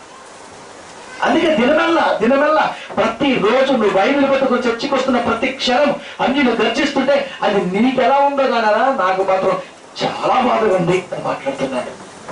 అందుకే దినమెల్లా దినమెల్లా ప్రతి రోజు నువ్వు బైబిల్ పట్టుకుని చర్చికి వస్తున్న ప్రతి క్షణం అన్ని నువ్వు గర్జిస్తుంటే అది నీకు ఎలా ఉందో కానరా నాకు మాత్రం చాలా బాధగా ఉంది అని మాట్లాడుతున్నాడు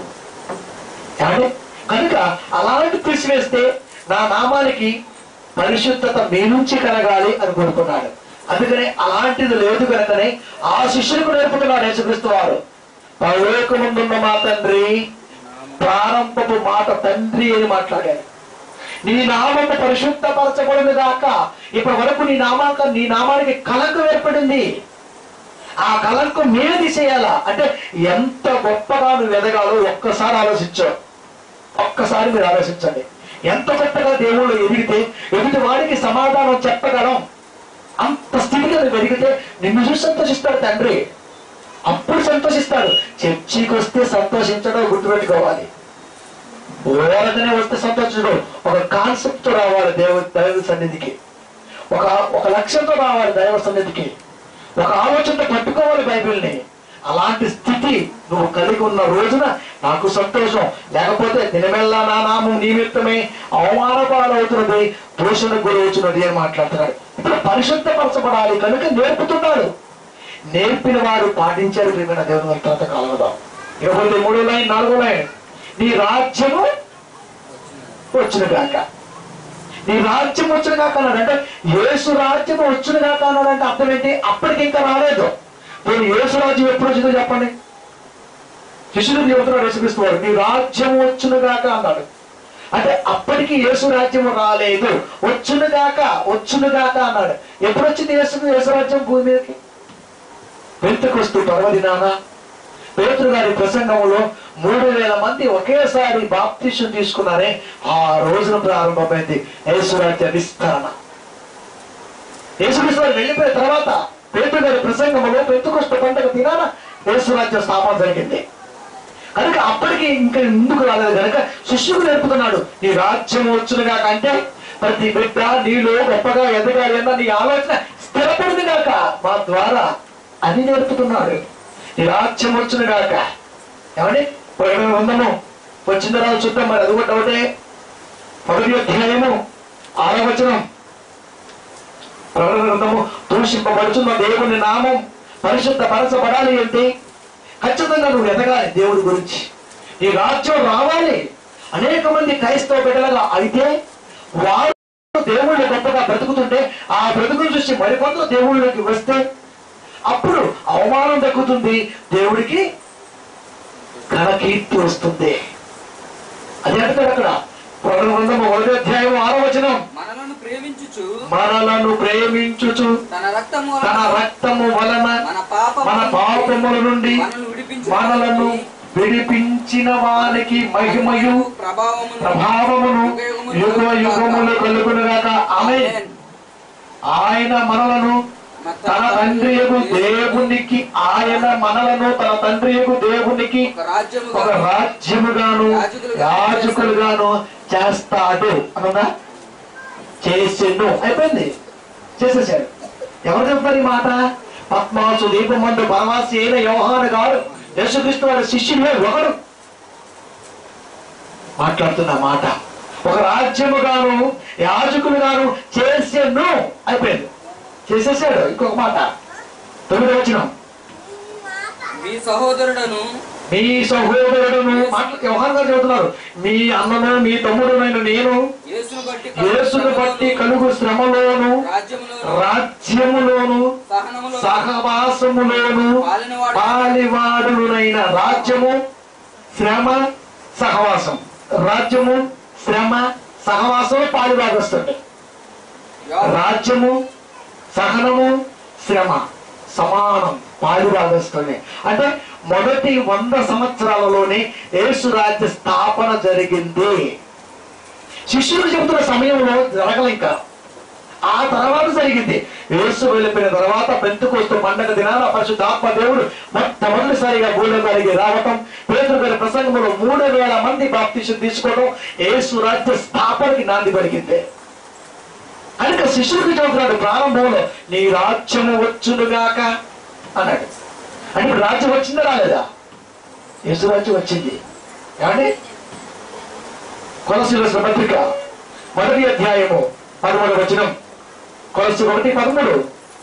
ఏమండి? కనుక అలాంటి తీసివేస్తే నా నామానికి పరిశుద్ధత మీ నుంచి కలగాలి అని కోరుకున్నాడు అందుకనే అలాంటిది లేదు కనుకనే ఆ శిష్యులకు నేర్పుతున్నాడు యేసుక్రీస్తు వారు పరలోకముందున్న మా తండ్రి ప్రారంభపు మాట తండ్రి అని మాట్లాడాడు నీ నామము పరిశుద్ధపరచబడింది దాకా ఇప్పటి వరకు నీ నామాక నీ నామానికి కలంకం ఏర్పడింది ఆ కలంకం మీద తీసేయాలా అంటే ఎంత గొప్పగా నువ్వు ఎదగాలో ఒక్కసారి ఆలోచించు ఒక్కసారి మీరు ఆలోచించండి ఎంత గొప్పగా దేవుడు ఎదిగితే ఎదుటి వాడికి సమాధానం చెప్పగలం అంత స్థితిగా నువ్వు ఎదిగితే నిన్ను చూసి సంతోషిస్తాడు తండ్రి అప్పుడు సంతోషిస్తాడు చర్చికి వస్తే సంతోషించడం గుర్తుపెట్టుకోవాలి ఓరగానే వస్తే సంతోషించడం ఒక కాన్సెప్ట్ తో రావాలి దేవ దైవ సన్నిధికి ఒక ఒక లక్ష్యంతో రావాలి దైవ సన్నిధికి ఒక ఆలోచనతో పట్టుకోవాలి బైబిల్ని అలాంటి స్థితి నువ్వు కలిగి ఉన్న రోజున నాకు సంతోషం లేకపోతే దినమెల్లా నా నామం నిమిత్తమే అవమానపాలవుతున్నది దోషణ గురవుతున్నది అని మాట్లాడుతున్నాడు ఇప్పుడు పరిశుద్ధపరచబడాలి కనుక నేర్పుతున్నాడు నేర్పిన వారు పాటించారు ప్రియమైన దేవుని వారి తర్వాత కాలంలో ఇరవై మూడో లైన్ నాలుగో లైన్ నీ రాజ్యము వచ్చిన కాక నీ రాజ్యం వచ్చిన కాక అన్నాడు అంటే యేసు రాజ్యం వచ్చిన కాక అన్నాడు అంటే అర్థం ఏంటి అప్పటికి ఇంకా రాలేదు నేను యేసు రాజ్యం ఎప్పుడు వచ్చిందో చెప్పండి శిష్యుడు చెబుతున్నాడు యేసుక్రీస్తు వారు నీ రాజ్యం వచ్చును గాక అన్నాడు అంటే అప్పటికి యేసు రాజ్యం రాలేదు వచ్చును గాక వచ్చును గాక అన్నాడు ఎప్పుడు వచ్చింది యేసు యేసు రాజ్యం భూమి మీదకి పెంతకొస్తూ పర్వదినాన పేతురు గారి ప్రసంగంలో మూడు వేల మంది ఒకేసారి బాప్తిష్యం తీసుకున్నారే ఆ రోజున ప్రారంభమైంది యేసురాజ్య విస్తరణ యేసుక్రీస్తు వారు వెళ్ళిపోయిన తర్వాత పేతురు గారి ప్రసంగంలో పెంతకొస్తు పండుగ దినాన యేసురాజ్య స్థాపన జరిగింది కనుక అప్పటికి ఇంకా ముందుకు రాలేదు కనుక శిష్యుడు నేర్పుతున్నాడు నీ రాజ్యం వచ్చునుగా అంటే ప్రతి బిడ్డ నీలో గొప్పగా ఎదగాలి అన్న నీ ఆలోచన స్థిరపడింది కాక మా ద్వారా అని నేర్పుతున్నాడు నీ రాజ్యం వచ్చును గాక ఏమండి పోయిన ఉందము వచ్చిన తర్వాత చూద్దాం మరి అది కూడా ఒకటే మొదటి అధ్యాయము ఆరో వచనం ప్రకటన గ్రంథము దూషింపబడుచున్న దేవుని నామం పరిశుద్ధ పరచబడాలి అంటే ఖచ్చితంగా నువ్వు ఎదగాలి దేవుడి గురించి నీ రాజ్యం రావాలి అనేక మంది క్రైస్తవ బిడ్డలుగా అయితే వారు దేవుళ్ళు గొప్పగా బ్రతుకుతుంటే ఆ బ్రతుకును చూసి మరికొందరు దేవుళ్ళకి వస్తే అప్పుడు అవమానం దక్కుతుంది దేవుడికి ఘనకీర్తి వస్తుంది అది అంటాడు అక్కడ ప్రకటన గ్రంథము ఒకటో అధ్యాయం ఆరో వచనం మనలను ప్రేమించుచు మనలను ప్రేమించుచు తన రక్తము తన రక్తము వలన మన పాప మన పాపముల నుండి మనల్ని విడిపించు మనలను విడిపించిన వానికి మహిమయు ప్రభావమును ప్రభావమును యుగ యుగములు కలుగునుగాక ఆమె ఆమేన్. ఆయన మనలను తన తండ్రి యొక్క దేవునికి ఆయన మనలను తన తండ్రి యొక్క దేవునికి ఒక రాజ్యముగా ఒక రాజ్యముగాను యాజకులుగాను చేస్తాడు అన్నదా చేసిండు అయిపోయింది చేసేసాడు ఎవరు చెప్తారు ఈ మాట పద్మాసు దీపమందు పరమాసి అయిన వ్యవహార గారు యేసుక్రీస్తు వారి శిష్యులే ఒకడు మాట్లాడుతున్న మాట ఒక రాజ్యముగాను యాజకులుగాను చేసాను అయిపోయింది చేసేసాడు ఇంకొక మాట తొమ్మిది వచ్చిన మీ సహోదరుడను మీ సహోదరుడును మాటలు వ్యవహారం గారు చెబుతున్నారు మీ అన్నను మీ తమ్ముడునైన నేను యేసును బట్టి యేసును బట్టి కలుగు శ్రమలోను రాజ్యములో రాజ్యములోను సహనములో సహవాసములోను పాలినవాడు పాలివాడునైన రాజ్యము శ్రమ సహవాసం రాజ్యము శ్రమ సహవాసం పాలివాగొస్తుంది రాజ్యము సహనము శ్రమ సమానం పాలిభాగస్తుంది అంటే మొదటి వంద సంవత్సరాలలోనే యేసు రాజ్య స్థాపన జరిగింది శిష్యులు చెబుతున్న సమయంలో జరగల ఇంకా ఆ తర్వాత జరిగింది యేసు వెళ్ళిపోయిన తర్వాత పెంతుకొస్తూ పండగ దినాన పరిశుద్ధాత్మ దేవుడు మొట్టమొదటిసారిగా భూలోకానికి రావటం పేదల గారి ప్రసంగంలో మూడు వేల మంది బాప్తీసం తీసుకోవడం యేసు రాజ్య స్థాపనకి నాంది పలికింది కనుక శిష్యుడికి చెబుతున్నాడు ప్రారంభంలో నీ రాజ్యము వచ్చునుగాక అన్నాడు అంటే ఇప్పుడు రాజ్యం వచ్చిందా రాలేదా యేసు రాజ్యం వచ్చింది ఏమండి కొలసి రాసిన పత్రిక మొదటి అధ్యాయము పదమూడు వచనం కొలసి ఒకటి పదమూడు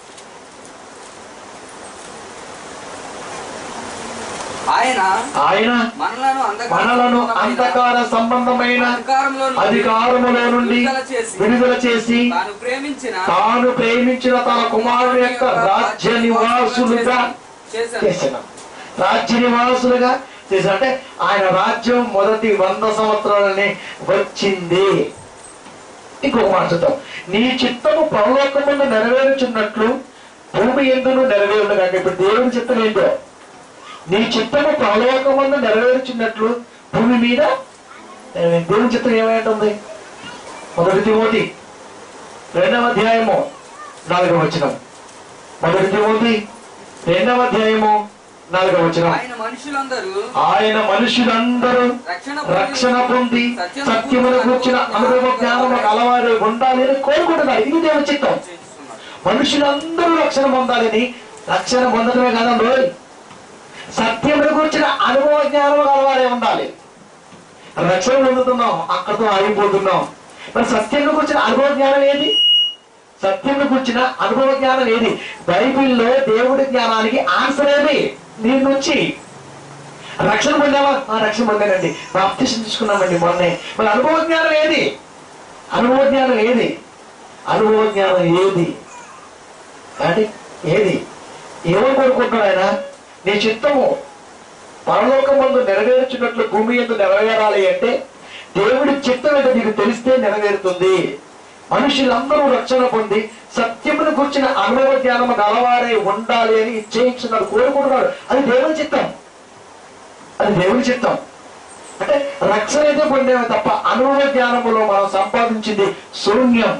ఆయన ఆయన మనలను అంధకార మనలను అంధకార సంబంధమైన అధికారంలో నుండి అధికారములో నుండి విడుదల చేసి విడుదల చేసి తాను ప్రేమించిన తాను ప్రేమించిన తన కుమారుని యొక్క రాజ్య నివాసులుగా చేశాను చేసిన రాజ్య నివాసులుగా చేసిన అంటే ఆయన రాజ్యం మొదటి వంద సంవత్సరాలని వచ్చింది ఇంకొక మాట చూద్దాం నీ చిత్తము పరలోకముందు నెరవేరుచున్నట్లు భూమి ఎందును నెరవేరును కాక ఇప్పుడు దేవుని చిత్తం ఏంటో నీ చిత్తము పరలోకముందు నెరవేరుచున్నట్లు భూమి మీద నెరవేరు. దేవుని చిత్తం ఏమైంటుంది మొదటి తిమోతి రెండవ అధ్యాయము నాలుగవ వచనం మొదటి తిమోతి రెండవ అధ్యాయము నాలుగవ వచనం ఆయన మనుషులందరూ ఆయన మనుషులందరూ రక్షణ రక్షణ పొంది సత్యమును కూర్చిన అనుభవ జ్ఞానము కలవారు ఉండాలి అని కోరుకుంటున్నారు ఇది దేవుని చిత్తం చేస్తున్నారు. మనుషులందరూ రక్షణ పొందాలని రక్షణ పొందడమే కాదండి సత్యమును కూర్చిన అనుభవ జ్ఞానం కలవారే ఉండాలి రక్షణ పొందుతున్నాం అక్కడితో ఆగిపోతున్నాం మరి సత్యంలో కూర్చిన అనుభవ జ్ఞానం ఏది సత్యంలో కూర్చిన అనుభవ జ్ఞానం ఏది బైబిల్లో దేవుడి జ్ఞానానికి ఆన్సర్ ఏది దీని నుంచి రక్షణ పొందావా ఆ రక్షణ పొందానండి బాప్తిషన్ తీసుకున్నామండి మొన్నే మరి అనుభవ జ్ఞానం ఏది అనుభవ జ్ఞానం ఏది అనుభవ జ్ఞానం ఏది అంటే ఏది ఏమని కోరుకుంటున్నాడు ఆయన నీ చిత్తము పరలోకం ముందు నెరవేర్చినట్లు భూమి ఎందు నెరవేరాలి అంటే దేవుడి చిత్తం ఏంటో నీకు తెలిస్తే నెరవేరుతుంది మనుషులందరూ రక్షణ పొంది సత్యమును కూర్చిన అనుభవ జ్ఞానము గలవారై ఉండాలి అని ఇచ్చేయించున్నాడు కోరుకుంటున్నాడు అది దేవుని చిత్తం అది దేవుని చిత్తం అంటే రక్షణ అయితే పొందేమే తప్ప అనుభవ జ్ఞానములో మనం సంపాదించింది శూన్యం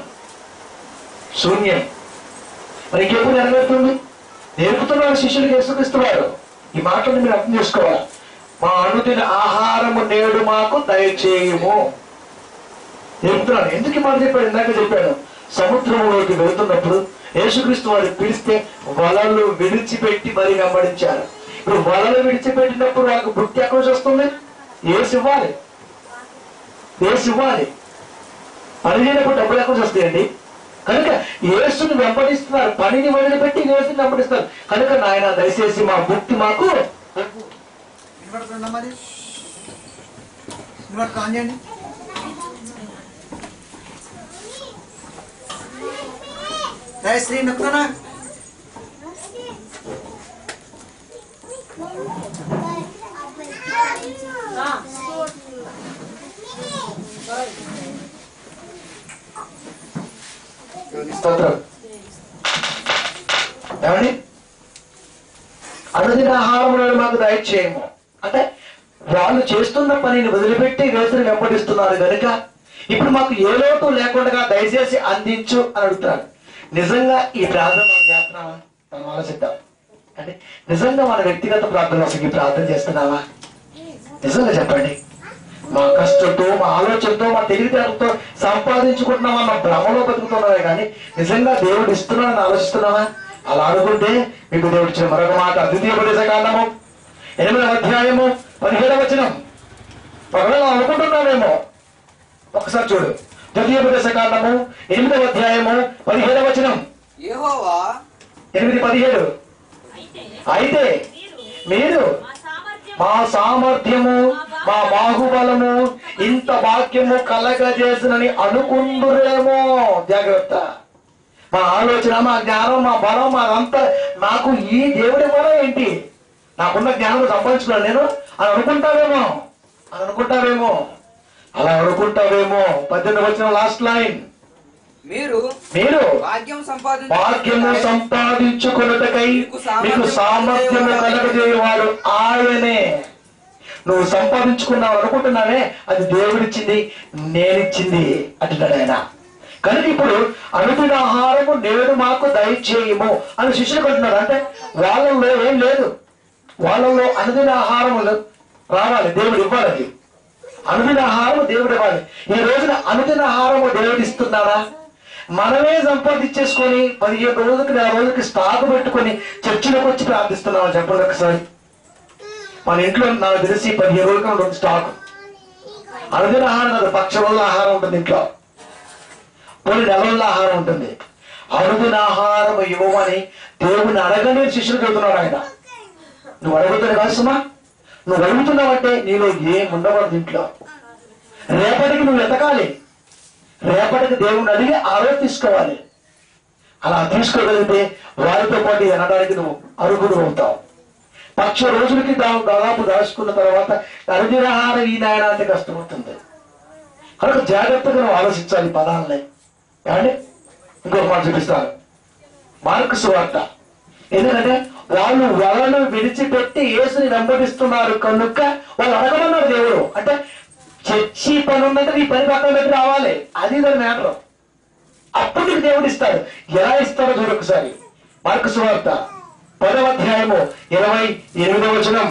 శూన్యం మరి ఇంకెప్పుడు నెరవేరుతుంది నేర్పుతున్నాడు శిష్యులకు యేసుక్రీస్తువారు ఈ మాటలు మీరు అర్థం చేసుకోవాలి మా అనుదిన ఆహారము నేడు మాకు దయచేయము నేర్పుతున్నాడు ఎందుకు ఈ మాట చెప్పాడు ఇందాక చెప్పాడు సముద్రంలోకి వెళుతున్నప్పుడు యేసుక్రీస్తు వారు పిలిస్తే వలలు విడిచిపెట్టి మరీ వెంబడించారు ఇప్పుడు వలలు విడిచిపెట్టినప్పుడు వాళ్ళకు బుద్ధి ఎక్కడ నుంచి వస్తుంది ఏసు ఇవ్వాలి ఏసు ఇవ్వాలి పని చేయనప్పుడు డబ్బులు ఎక్కడ నుంచి వస్తాయండి కనుక యేసుని వెంబడిస్తున్నారు పనిని వదిలిపెట్టి యేసుని వెంబడిస్తారు కనుక నాయన దయచేసి మా భక్తి మాకు వినపడుతుందా మరి వినపడుతుంది ఆన్ చేయండి శ్రీ నొక్కుతానా Thank you. స్తోత్రం ఏమండి అనుదిన ఆహారములను మాకు దయచేయము అంటే వాళ్ళు చేస్తున్న పనిని వదిలిపెట్టి వేసుని వెంబడిస్తున్నారు కనుక ఇప్పుడు మాకు ఏ లోటు లేకుండా దయచేసి అందించు అని అడుగుతున్నారు నిజంగా ఈ ప్రార్థన మనం చేస్తున్నామా మనం ఆలోచిద్దాం అంటే నిజంగా మన వ్యక్తిగత ప్రార్థన అసలు ఈ ప్రార్థన చేస్తున్నావా నిజంగా చెప్పండి మా కష్టంతో మా ఆలోచనతో మా తెలివితేటలతో సంపాదించుకుంటున్నామా మా భ్రమలో బతుకుతున్నామే కానీ నిజంగా దేవుడు ఇస్తున్నాడని ఆలోచిస్తున్నావా అలా అనుకుంటే మీకు దేవుడు ఇచ్చిన మరొక మాట ద్వితీయ ఉపదేశ కాండము ఎనిమిదవ అధ్యాయము పదిహేడవ వచనం ఒకవేళ అనుకుంటున్నామేమో ఒకసారి చూడు ద్వితీయ ఉపదేశ కాండము ఎనిమిదవ అధ్యాయము పదిహేడవ వచనం యెహోవా ఎనిమిది పదిహేడు అయితే అయితే మీరు మీరు మా సామర్థ్యం మా సామర్థ్యము మా బాహుబలము ఇంత వాక్యము కలగజేసినని అనుకుందురేమో జాగ్రత్త మా ఆలోచన మా జ్ఞానం మా బలం మాదంతా నాకు ఈ దేవుడి బలం ఏంటి నాకున్న జ్ఞానం సంపాదించుకున్నాను నేను అని అనుకుంటావేమో అని అనుకుంటావేమో అలా అనుకుంటావేమో పద్దెనిమిది వచ్చిన లాస్ట్ లైన్ మీరు మీరు భాగ్యం వాక్యము సంపాదించు సంపాదించుకున్నటకై మీకు సామర్థ్యము కలగజేయవాడు ఆయనే నువ్వు సంపాదించుకున్నావు అనుకుంటున్నావే అది దేవుడిచ్చింది నేనిచ్చింది అంటున్నాడు ఆయన కనుక ఇప్పుడు అనుదిన ఆహారము నేడు మాకు దయచేయము అని శిష్యులు అంటున్నాడు అంటే వాళ్ళల్లో ఏం లేదు వాళ్ళల్లో అనుదిన ఆహారములు రావాలి దేవుడు ఇవ్వాలి అది అనుదిన ఆహారము దేవుడు ఇవ్వాలి ఈ రోజున అనుదిన ఆహారము దేవుడు ఇస్తున్నాడా మనమే సంపాదించేసుకొని పదిహేను రోజులకి నెల రోజులకి స్టాక్ పెట్టుకొని చర్చిలోకి వచ్చి ప్రార్థిస్తున్నాం చెప్పండి ఒకసారి మన ఇంట్లో నాకు తెలిసి పదిహేను రోజులకి ఉంటుంది స్టాక్ అనుదిన ఆహారం కాదు పక్ష రోజుల ఆహారం ఉంటుంది ఇంట్లో కొన్ని నెల రోజుల ఆహారం ఉంటుంది అనుదిన ఆహారం ఇవ్వమని దేవుని అడగని శిష్యులు చెబుతున్నాడు ఆయన నువ్వు అడుగుతున్నా కాదు సుమా నువ్వు అడుగుతున్నావంటే నీలో ఏం ఉండకూడదు ఇంట్లో రేపటికి నువ్వు ఎతకాలి రేపటికి దేవుణ్ణి అడిగి ఆ రోజు తీసుకోవాలి అలా తీసుకోగలిగితే వారితో పాటు అనడానికి నువ్వు అరుగుడు అవుతావు పక్ష రోజులకి దా- దాదాపు దాచుకున్న తర్వాత అరుదిరహారం ఈ నాయన అంటే కష్టమవుతుంది కనుక జాగ్రత్తగా నువ్వు ఆలోచించాలి ఈ పదాలని ఏమండి ఇంకొక మాట చూపిస్తాను మార్కు సువార్త ఎందుకంటే వాళ్ళు వలను విడిచిపెట్టి యేసుని వెంబడిస్తున్నారు కనుక వాళ్ళు అడగమన్నారు దేవుడు అంటే చర్చి పని ఉందంటే నీ పని పక్కన పెట్టి రావాలి అది దాని మ్యాటర్ అప్పుడు నీకు దేవుడు ఇస్తాడు ఎలా ఇస్తాడో చూడు ఒకసారి మార్కు సువార్త పదవ అధ్యాయము ఇరవై ఎనిమిదవ వచనం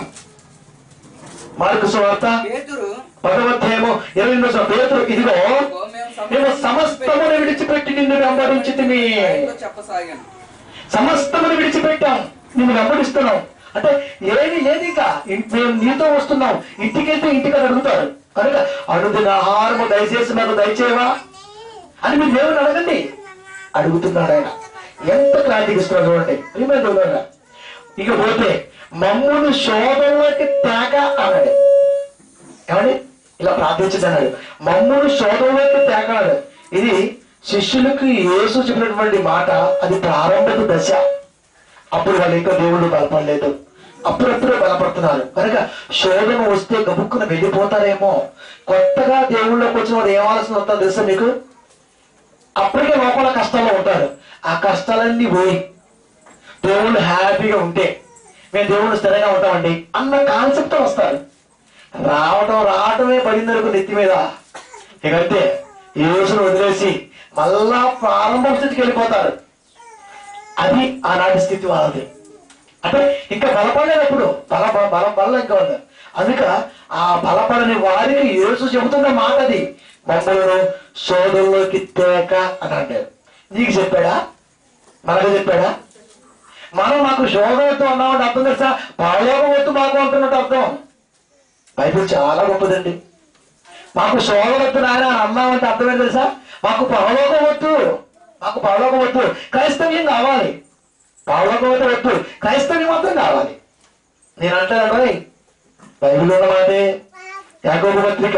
మార్కు సువార్త పేతురు పదవ అధ్యాయము ఇరవై ఎనిమిదవ వచనం పేతురు ఇదిగో "ఓ, మేము మేము సమస్తమును విడిచిపెట్టి నిన్ను వెంబడించితిమి ఆయనతో చెప్పసాగాను సమస్తమును విడిచిపెట్టాం నిన్ను వెంబడిస్తున్నాం అంటే ఏది లేదు ఇంకా ఇం- మేము నీతో వస్తున్నాం ఇంటికి వెళ్తే ఇంటికి అని అడుగుతారు కనుక అనుదిన ఆహారము దయచేసి నాకు దయచేవా అని మీరు దేవుని అడగండి అడుగుతున్నాడు ఆయన ఎంత క్లారిటీ ఇస్తున్నాడు చూడండి ప్రియమైన ఇక పోతే మమ్మును శోధంలోకి తేక అన్నాడు ఏమండి ఇలా ప్రార్థించదు అన్నాడు మమ్మును శోధంలోకి తేకన్నాడు ఇది శిష్యులకు యేసు చెప్పినటువంటి మాట అది ప్రారంభపు దశ అప్పుడు వాళ్ళు ఇంకా దేవుళ్ళు బలపడలేదు అప్పుడప్పుడే బలపడుతున్నారు కనుక శోధన వస్తే గబుక్కున వెళ్ళిపోతారేమో కొత్తగా దేవుళ్ళకి వచ్చిన వాడు ఏమాల్సిన వస్తుందో తెలుసా మీకు అప్పటికే లోపల కష్టాల్లో ఉంటారు ఆ కష్టాలన్నీ పోయి దేవుళ్ళు హ్యాపీగా ఉంటే మేము దేవుళ్ళు స్థిరంగా ఉంటామండి అన్న కాన్సెప్ట్ వస్తారు రావటం రావటమే పడింది అనుకో నెత్తి మీద ఇకంతే ఈ రోజును వదిలేసి మళ్ళా ప్రారంభ స్థితికి వెళ్ళిపోతారు అది ఆనాటి స్థితి వాళ్ళది అంటే ఇంకా బలపడలేనప్పుడు బల బల- బలం బలం ఇంకా ఉంది అందుక ఆ బలపడని వారికి యేసు చెబుతున్న మాట అది మమ్మల్ని సోదరులోకి తేక అని అంటారు నీకు చెప్పాడా మనకు చెప్పాడా మనం మాకు శోధనతో అన్నామంటే అర్థం తెలుసా పరలోకం వద్దు మాకు అంటున్నట్టు అర్థం బైబిల్ చాలా గొప్పదండి మాకు శోధన వద్దు నాయన అని అన్నామంటే అర్థమే తెలుసా మాకు పరలోకం వద్దు మాకు పరలోకం వద్దు క్రైస్తవ్యం కావాలి పరలోకం వద్దు వద్దు క్రైస్తవ్యం మాత్రం కావాలి నేను అంటాను భయ్ బైబిల్ ఉన్న మాటే యాగోబ పత్రిక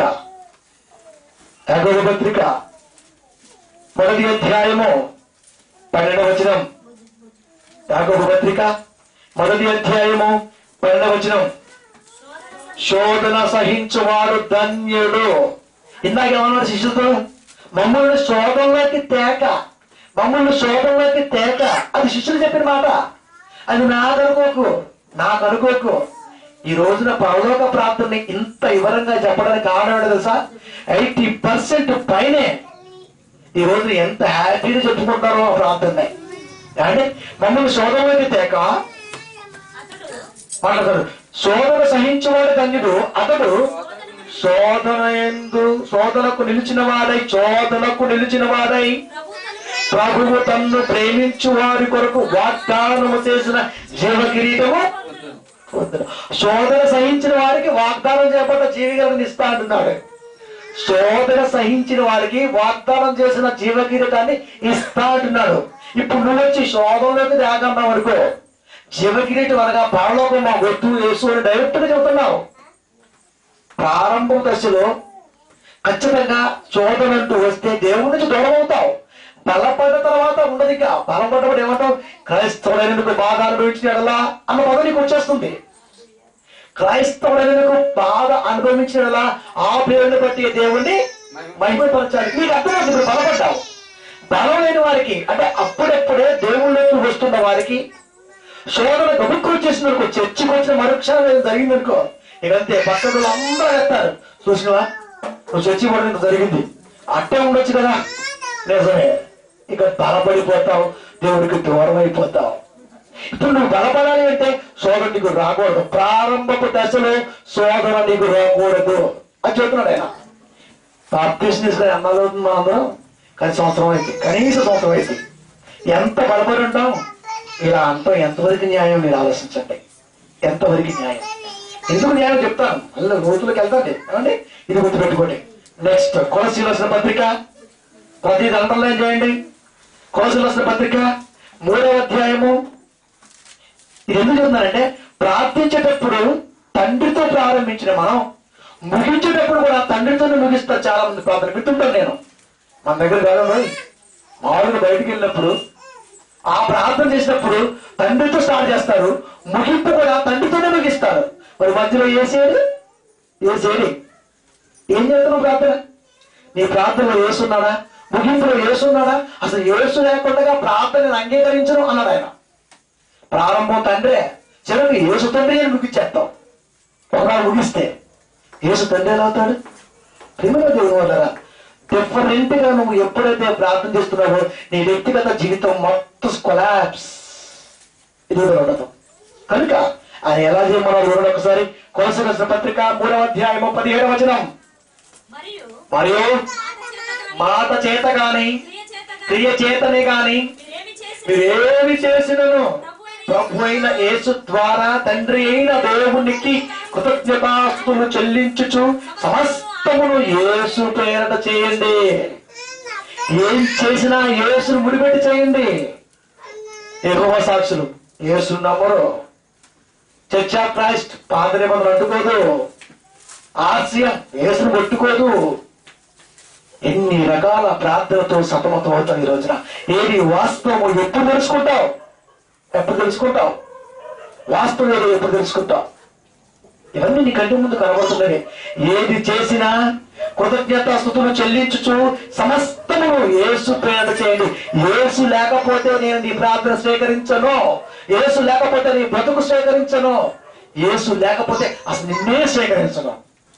యాగోబ పత్రిక మొదటి అధ్యాయము పన్నెండవ వచనం యాగోబ పత్రిక మొదటి అధ్యాయము పన్నెండవ వచనం శోధన సహించువాడు ధన్యుడు ఇందాక ఏమన్నాడు శిష్యులతో మమ్మల్ని శోధనలోకి తేక మమ్మల్ని శోభంలోకి తేక అది శిష్యులు చెప్పిన మాట అది నాకు అనుకోకు నాకు అనుకోకు ఈ రోజున పరలోక ప్రార్థనని ఇంత వివరంగా చెప్పడానికి కారణం ఏంటో తెలుసా ఎయిటీ పర్సెంట్ పైనే ఈ రోజు ఎంత హ్యాపీగా చెప్పుకుంటారో ఆ ప్రార్థన అంటే మమ్మల్ని శోధనలోకి తేక అతడు మాట్లాడతాడు శోధన సహించేవాడు ధన్యుడు అతడు శోధన ఎందు శోధనకు నిలిచిన వాడై శోధనకు నిలిచిన వాడై ప్రభు తన ప్రభువు తన్ను ప్రేమించు వారి కొరకు వాగ్దానము చేసిన జీవ కిరీటము పొందును. శోధన సహించిన వారికి వాగ్దానం చేయబడ్డ జీవితాలను ఇస్తా అంటున్నాడు శోధన సహించిన వారికి వాగ్దానం చేసిన జీవ కిరీటాన్ని ఇస్తా అంటున్నాడు ఇప్పుడు నువ్వు వచ్చి శోధనలోకి రాగన్నావు అనుకో జీవ కిరీటం అనగా పరలోకం మా వద్దు యేసు అని డైరెక్ట్ గా చెబుతున్నావు ప్రారంభం దశలో ఖచ్చితంగా శోధన అంటూ వస్తే దేవుడి నుంచి దూరం అవుతావు బలపడ్డ తర్వాత ఉండదు ఇక బలపడ్డప్పుడు ఏమంటావు క్రైస్తవుడైనందుకు బాధ అనుభవించినలా అన్న పదం నీకు వచ్చేస్తుంది క్రైస్తవుడైనందుకు బాధ అనుభవించినలా ఆ పేరుని బట్టి దేవుణ్ణి మహిమపరచాలి నీకు అర్థమవుతుంది ఇప్పుడు బలపడ్డావు బలం లేని వారికి అంటే అప్పుడప్పుడే దేవుళ్ళకి వస్తున్న వారికి శోధన గబుక్కులు చేసిన అనుకో చర్చికి వచ్చిన మరుక్షణం ఏదో జరిగింది అనుకో ఇకంతే పక్కన అందరూ వేస్తారు చూసినవా నువ్వు చర్చి పడిన ఇంత జరిగింది అట్టే ఉండొచ్చు కదా నిజమే ఇక బలపడిపోతావు దేవుడికి దూరం అయిపోతావు ఇప్పుడు నువ్వు బలపడాలి అంటే శోధన నీకు రాకూడదు ప్రారంభపు దశలో శోధన నీకు రాకూడదు అని చెప్తున్నాడు ఆయన బాప్టిస్ట్ తీసుకొని అన్నాలు అవుతుంది మా అందరం కానీ సంవత్సరం అయింది కనీసం సంవత్సరం అయింది ఎంత బలపడి ఉంటాం ఇలా అంటాం ఎంతవరకు న్యాయం మీరు ఆలోచించండి ఎంతవరకు న్యాయం ఎందుకు న్యాయం చెప్తాను మళ్ళీ రోజులకు వెళ్తాండి ఏమండి ఇది గుర్తుపెట్టుకోండి నెక్స్ట్ కొలసీలసిన పత్రిక ప్రతి అండర్లైన్ చేయండి కొలసీలసిన పత్రిక మూడవ అధ్యాయము ఇది ఎందుకు చెప్తున్నానంటే ప్రార్థించేటప్పుడు తండ్రితో ప్రారంభించిన మనం ముగించేటప్పుడు కూడా తండ్రితోనే ముగిస్తారు చాలా మంది ప్రార్థన గుర్తుంటాను నేను మన దగ్గర కాదు మరి. మామూలుగా బయటికి వెళ్ళినప్పుడు ఆ ప్రార్థన చేసినప్పుడు తండ్రితో స్టార్ట్ చేస్తారు ముగింపు కూడా తండ్రితోనే ముగిస్తారు మరి మధ్యలో ఏసేది ఏసేది ఏం చేస్తున్నావు ప్రార్థన నీ ప్రార్థనలో ఏసున్నాడా ముగింపులో ఏసున్నాడా అసలు ఏసు లేకుండా ప్రార్థనను అంగీకరించను అన్నాడు ఆయన ప్రారంభం తండ్రే చివరికి ఏసు తండ్రి అని ముగించేస్తాం ఒకనాడు ముగిస్తే ఏసు తండ్రి ఎలా అవుతాడు ప్రేమలో దేవుడు వదరా డిఫరెంట్ గా నువ్వు ఎప్పుడైతే ప్రార్థన చేస్తున్నావో నీ వ్యక్తిగత జీవితం మొత్తం కొలాప్స్ ఇది కూడా ఉండదు కనుక ఆయన ఎలా చేయమన్నాడు చూడండి ఒకసారి కొలసిన పత్రిక మూడవ అధ్యాయము పదిహేడు వచనం మరియు మరియు మాట చేత మాట చేత గాని, గాని క్రియ చేత గాని క్రియ చేతనే గాని మీరేమి చేసి మీరేమి చేసినను ప్రభు అయిన యేసు ద్వారా తండ్రి అయిన దేవునికి కృతజ్ఞతాస్తులు చెల్లించుచు సమస్తమును యేసు పేరట చేయండి ఏం చేసినా యేసును ముడిపెట్టి చేయండి ఎగువ సాక్షులు యేసు నమ్మరు చర్చ్ ఆఫ్ క్రైస్ట్ పాత నిబంధనలు అంటుకోదు ఆశయం యేసును కొట్టుకోదు ఎన్ని రకాల ప్రార్థనతో సతమతం అవుతాం ఈ రోజున ఏది వాస్తవము ఎప్పుడు తెలుసుకుంటావు ఎప్పుడు తెలుసుకుంటావు వాస్తవం ఏదో ఎప్పుడు తెలుసుకుంటావు ఇవన్నీ నీ కంటి ముందు కనబడుతున్నాయి ఏది చేసినా కృతజ్ఞత స్థుతులు చెల్లించుచు సమస్తము యేసు ప్రేరణ చేయండి యేసు లేకపోతే నేను నీ ప్రార్థన స్వీకరించను యేసు లేకపోతే నీ బ్రతుకు స్వీకరించను యేసు లేకపోతే అసలు నిన్నే స్వీకరించను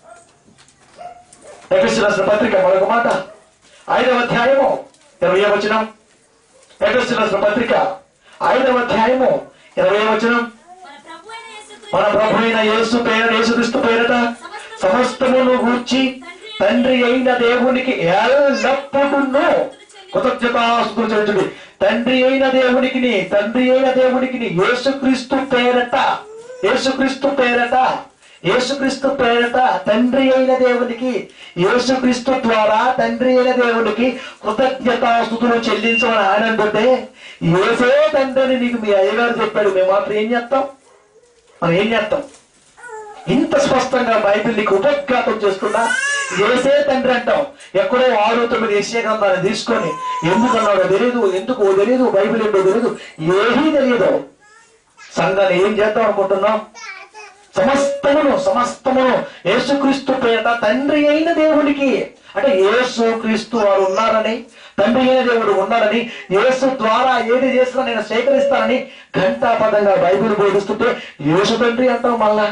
ఎఫెసు రాసిన పత్రిక మరొక మాట ఐదవ అధ్యాయము ఇరవై వచనం ఎఫెసు రాసిన పత్రిక ఐదవ అధ్యాయము ఇరవై వచనం మన ప్రభు అయిన మన ప్రభు అయిన యేసుక్రీస్తు యేసు పేర యేసుక్రీస్తు పేరట సమస్తమును గూర్చి తండ్రి అయిన దేవునికి ఎల్లప్పుడూ కృతజ్ఞతాస్తులు చెల్లించుడి తండ్రి అయిన దేవునికి తండ్రి అయిన దేవునికి యేసుక్రీస్తు పేరట యేసుక్రీస్తు పేరట యేసుక్రీస్తు పేరట తండ్రి అయిన దేవునికి యేసుక్రీస్తు ద్వారా తండ్రి అయిన దేవునికి కృతజ్ఞతాస్తుతులు చెల్లించమని ఆయన అంటుంటే ఏసే తండ్రి అని నీకు మీ అయ్యగారు చెప్పాడు మేము మాత్రం ఏం చేస్తాం మనం ఏం చేస్తాం ఇంత స్పష్టంగా బైబిల్ నీకు ఉపఘాతం చేస్తున్నా ఏసే తండ్రి అంటాం ఎక్కడో ఆరు తొమ్మిది ఏసే గ్రంథాన్ని తీసుకొని ఎందుకు అన్నాడో తెలియదు ఎందుకు తెలియదు బైబిల్ ఏంటో తెలియదు ఏమీ తెలియదు సంఘాన్ని ఏం చేద్దాం అనుకుంటున్నాం సమస్తమును సమస్తమును యేసుక్రీస్తు పేట తండ్రి అయిన దేవునికి అంటే యేసు క్రీస్తు వారు ఉన్నారని తండ్రి అయిన దేవుడు ఉన్నారని యేసు ద్వారా ఏది చేసినా నేను స్వీకరిస్తానని ఘంటాపదంగా బైబిల్ బోధిస్తుంటే యేసు తండ్రి అంటాం మళ్ళా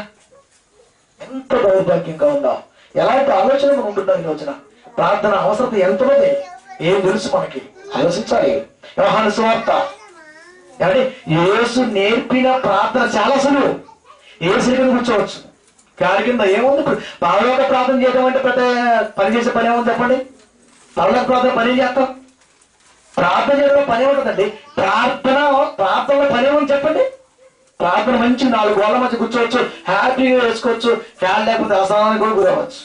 ఎంత దౌర్భాగ్యంగా ఉందా ఎలాంటి ఆలోచన మనం ఉంటున్నాం ఈ రోజున ప్రార్థన అవసరం ఎంత ఉంది ఏం తెలుసు మనకి ఆలోచించాలి వ్యవహార సువార్త ఏమంటే యేసు నేర్పిన ప్రార్థన చాలా సులువు ఏసు కింద కూర్చోవచ్చు గాలి కింద ఏముంది ఇప్పుడు పరలోక ప్రార్థన చేయడం అంటే పెద్ద పని చేసే పని ఏముంది చెప్పండి పరలోక ప్రార్థన పని ఏం చేస్తాం ప్రార్థన చేయడంలో పని ఉంటుందండి ప్రార్థన ప్రార్థనలో పని ఏముంది చెప్పండి ప్రార్థన మంచి నాలుగు గోళ్ళ మధ్య కూర్చోవచ్చు హ్యాపీగా వేసుకోవచ్చు ఫ్యాన్ లేకపోతే అసహానికి కూడా గురవచ్చు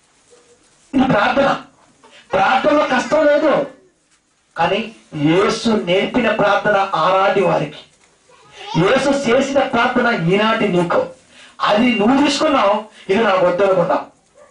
ఇది ప్రార్థన ప్రార్థనలో కష్టం లేదు కానీ యేసు నేర్పిన ప్రార్థన ఆనాటి వారికి యేసు చేసిన ప్రార్థన ఈనాటి నీకు అది నువ్వు తీసుకున్నావు ఇది నాకు వద్దు అనుకున్నావు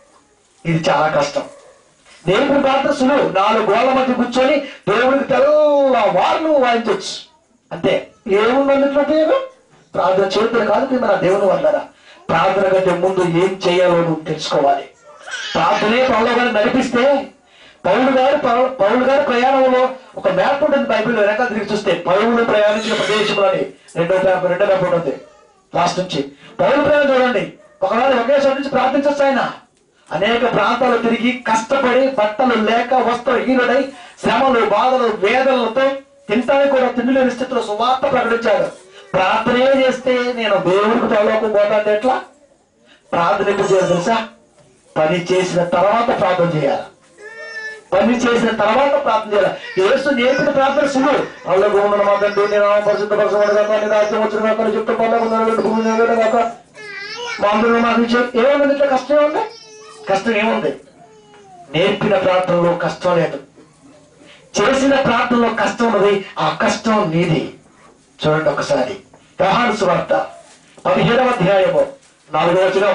ఇది చాలా కష్టం దేవుని ప్రార్థన సులువు నాలుగు గోళ్ళ మధ్య కూర్చొని దేవుడికి తెల్లవారు నువ్వు వాయించవచ్చు అంతే ఏముంది అందులో ఉపయోగం ప్రార్థన చేతులు కాదు మీరు మన దేవుని వల్లరా ప్రార్థన కంటే ముందు ఏం చేయాలో నువ్వు తెలుసుకోవాలి ప్రార్థనే పౌలు గారు నడిపిస్తే పౌలు గారు పౌ- పౌలు గారు ప్రయాణంలో ఒక మ్యాప్ ఉంటుంది బైబిల్లో వెనక తిరిగి చూస్తే పౌలు ప్రయాణించిన ప్రదేశంలోని రెండో మ్యాప్ రెండో మ్యాప్ ఉంటుంది లాస్ట్ నుంచి పౌలు ప్రయాణం చూడండి ఒకవేళ ఒకే చోట నుంచి ప్రార్థించొచ్చు ఆయన అనేక ప్రాంతాలు తిరిగి కష్టపడి బట్టలు లేక వస్త్రహీనుడై శ్రమలు బాధలు వేదనలతో తింటానికి కూడా తిండి లేని స్థితిలో సువార్త ప్రకటించాడు ప్రార్థనే చేస్తే నేను దేవుడికి తోలోకం పోతాంటే ఎట్లా ప్రార్థన ఎప్పుడు చేయాలి తెలుసా పని చేసిన తర్వాత ప్రార్థన చేయాలి పని చేసిన తర్వాత ప్రార్థన చేయాలి యేసు నేర్పిన ప్రార్థన సులువు అల్లకు ఉన్న మా తండ్రి నేను పరిశుద్ధ పరచబడి కాక నీ రాజ్యం వచ్చిన కాక నీ చుట్టూ పనులకు ఉన్నటువంటి భూమి నిలబెట్ట కాక మా అందరూ మాకు ఇచ్చే ఏముంది ఇట్లా కష్టం ఏముంది కష్టం ఏముంది నేర్పిన ప్రార్థనలో కష్టం లేదు చేసిన ప్రార్థనలో కష్టం ఉన్నది ఆ కష్టం నీది చూడండి ఒకసారి వ్యవహార సువార్త పదిహేడవ అధ్యాయము నాలుగవ వచనం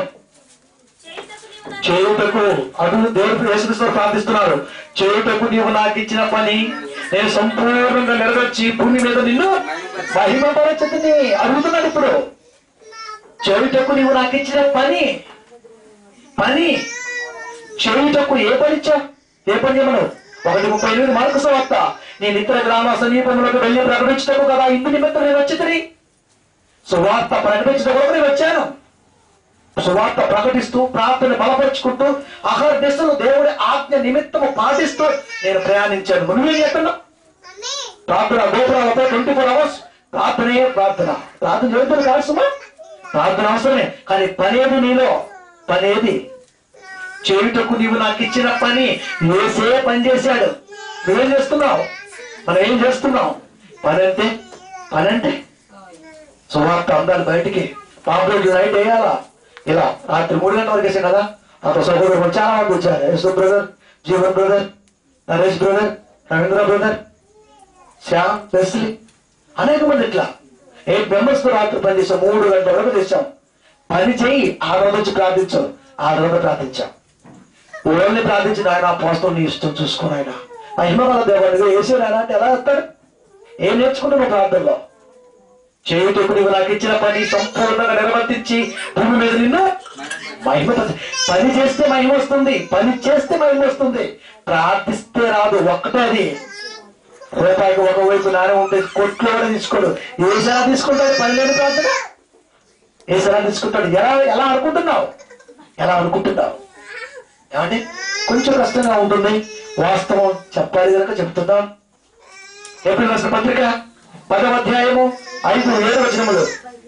చేయుటకు నీవు చేయుటకు నాకు అటు దేవుడు యేసుక్రీస్తు ప్రార్థిస్తున్నారు చేయుటకు నీవు నాకు ఇచ్చిన పని నేను సంపూర్ణంగా నెరవేర్చి భూమి మీద నిన్ను మహిమపరచదని అడుగుతున్నాడు ఇప్పుడు చేయుటకు నీవు నాకు ఇచ్చిన పని పని చేయుటకు ఏ పని ఇచ్చా ఏ పని చేయమను ఒకటి ముప్పై ఎనిమిది మార్కు వార్త నేను ఇతర గ్రామ సమీపంలోకి వెళ్ళి ప్రకటించటకు కదా ఇందు నిమిత్తం నేను వచ్చింది సువార్త ప్రకటించడం నేను వచ్చాను సువార్త ప్రకటిస్తూ ప్రార్థన బలపరుచుకుంటూ అహర్ దిశలు దేవుడి ఆజ్ఞ నిమిత్తము పాటిస్తూ నేను ప్రయాణించాను నువ్వేం చేస్తున్నావు ప్రార్థన గోపురాలపై ట్వంటీ ఫోర్ అవర్స్ ప్రార్థనే ప్రార్థన ప్రార్థన చేయడం కాల్సమా ప్రార్థన అవసరమే కానీ పనేది నీలో పనేది చేయుటకు నీవు నాకు ఇచ్చిన పని వేసే పని చేశాడు నువ్వేం చేస్తున్నావు మనం ఏం చేస్తున్నాం పని అంటే పని అంటే సువార్త అందాలి బయటికి పాంప్లెట్ నైట్ వేయాలా ఇలా రాత్రి మూడు గంటల వరకు వేసాం కదా అతను సహోదరులు చాలా మంది వచ్చారు Yashwa brother Jeevan brother Naresh brother Ravindra brother Shyam Wesley అనేక మంది ఇట్లా ఎయిట్ మెంబర్స్ తో రాత్రి పని చేసాం మూడు గంటల వరకు చేసాం పని చేయి ఆ రోజు వచ్చి ప్రార్థించాం ఆ రోజు ప్రార్థించాం ఓన్లీ ప్రార్థించిన ఆయన పోస్తం నీ ఇష్టం చూసుకుని ఆయన మహిమ వల్ల దేవుడిగా వేసాడు ఆయన అంటే ఎలా వస్తాడు ఏం నేర్చుకుంటావు ప్రార్థనలో చేయుటకు నీవు నాకు ఇచ్చిన పని సంపూర్ణంగా నిర్వర్తించి భూమి మీద నిన్ను మహిమ పరచ- పని చేస్తే మహిమ వస్తుంది పని చేస్తే మహిమ వస్తుంది ప్రార్థిస్తే రాదు ఒక్కటే అది రూపాయికి ఒకవైపు నాణ్యం ఉంటే కొట్లో కూడా తీసుకోడు ఏసారా తీసుకుంటాడు పని లేని ప్రార్థన ఏసారా తీసుకుంటాడు ఎలా ఎలా అనుకుంటున్నావు ఎలా అనుకుంటున్నావు ఏమంటే కొంచెం కష్టంగా ఉంటుంది వాస్తవం చెప్పాలి కనుక చెప్తున్నాం ఏప్రిల్ రాసిన పత్రిక పదవ అధ్యాయము ఐదు ఏడు వచనములు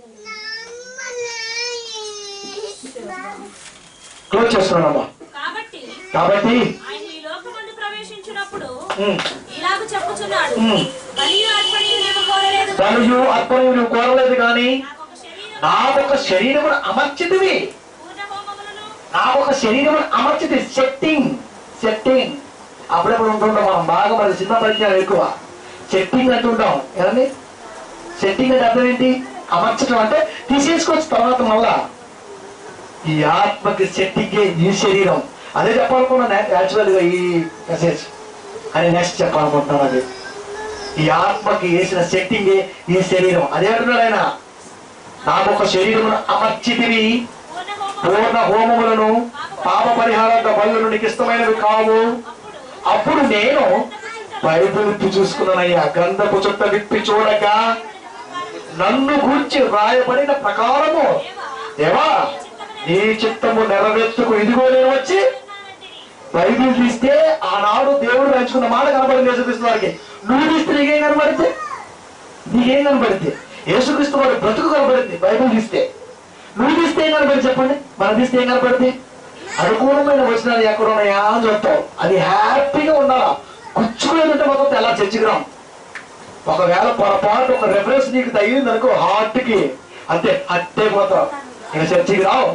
క్లోజ్ చేస్తున్నానమ్మా కాబట్టి కాబట్టి ఆయన ఈ లోకమందు ప్రవేశించినప్పుడు ఉమ్, ఇలాగ చెప్పుచున్నాడు ఉమ్, బలియు అర్పణయు నేను కోరలేదు బలియు అర్పణయు నువ్వు కోరలేదు కానీ నాకు ఒక శరీరం నా ఒక శరీరమును అమర్చితివి పూర్ణ హోమములను నా ఒక శరీరమును అమర్చితి సెట్టింగ్ సెట్టింగ్ అప్పుడప్పుడు ఉంటుంటాం మనం బాగా మన సినిమా పరిచయం ఎక్కువ సెట్టింగ్ అంటుంటాం ఏమండి సెట్టింగ్ అంటే అర్థం ఏంటి అమర్చడం అంటే తీసేసుకోవచ్చు తర్వాత మళ్ళా ఈ ఆత్మకి సెట్టింగే ఈ శరీరం అదే చెప్పాలనుకున్నా యాక్చువల్ గా ఈ మెసేజ్ అని నెక్స్ట్ చెప్పాలనుకుంటున్నాను అది ఈ ఆత్మకి వేసిన సెట్టింగే ఈ శరీరం అదే అంటున్నాడు ఆయన నాకు ఒక శరీరమును అమర్చితివి పూర్ణ హోమములను పాప పరిహారార్థ బలులను నీకు ఇష్టమైనవి కావు అప్పుడు నేను బైబిల్ విప్పి చూసుకున్నానయ్యా గ్రంథపు చుట్ట విప్పి చూడగా నన్ను గూర్చి రాయబడిన ప్రకారము దేవా నీ చిత్తము నెరవేర్చుకు ఇదిగో నేను వచ్చి బైబిల్ తీస్తే ఆనాడు దేవుడు రాయించుకున్న మాట కనబడింది యేసుక్రీస్తు వారికి నువ్వు తీస్తే నీకేం కనబడితే నీకేం కనబడితే యేసుక్రీస్తు వారి బ్రతుకు కనబడింది బైబిల్ తీస్తే నువ్వు తీస్తే ఏం కనబడి చెప్పండి మనం తీస్తే ఏం కనబడింది అనుకూలమైన వచనాలు ఎక్కడ ఉన్నాయా అని చూస్తావు అది హ్యాపీగా ఉండాలా గుచ్చుకునేదంటే మొత్తం తెల్ల చర్చిగ్రాం ఒకవేళ పొరపాటు ఒక రెఫరెన్స్ నీకు తగిలింది అనుకో హార్ట్ కి అంతే అట్టే పోతావు ఇక చర్చికి రావు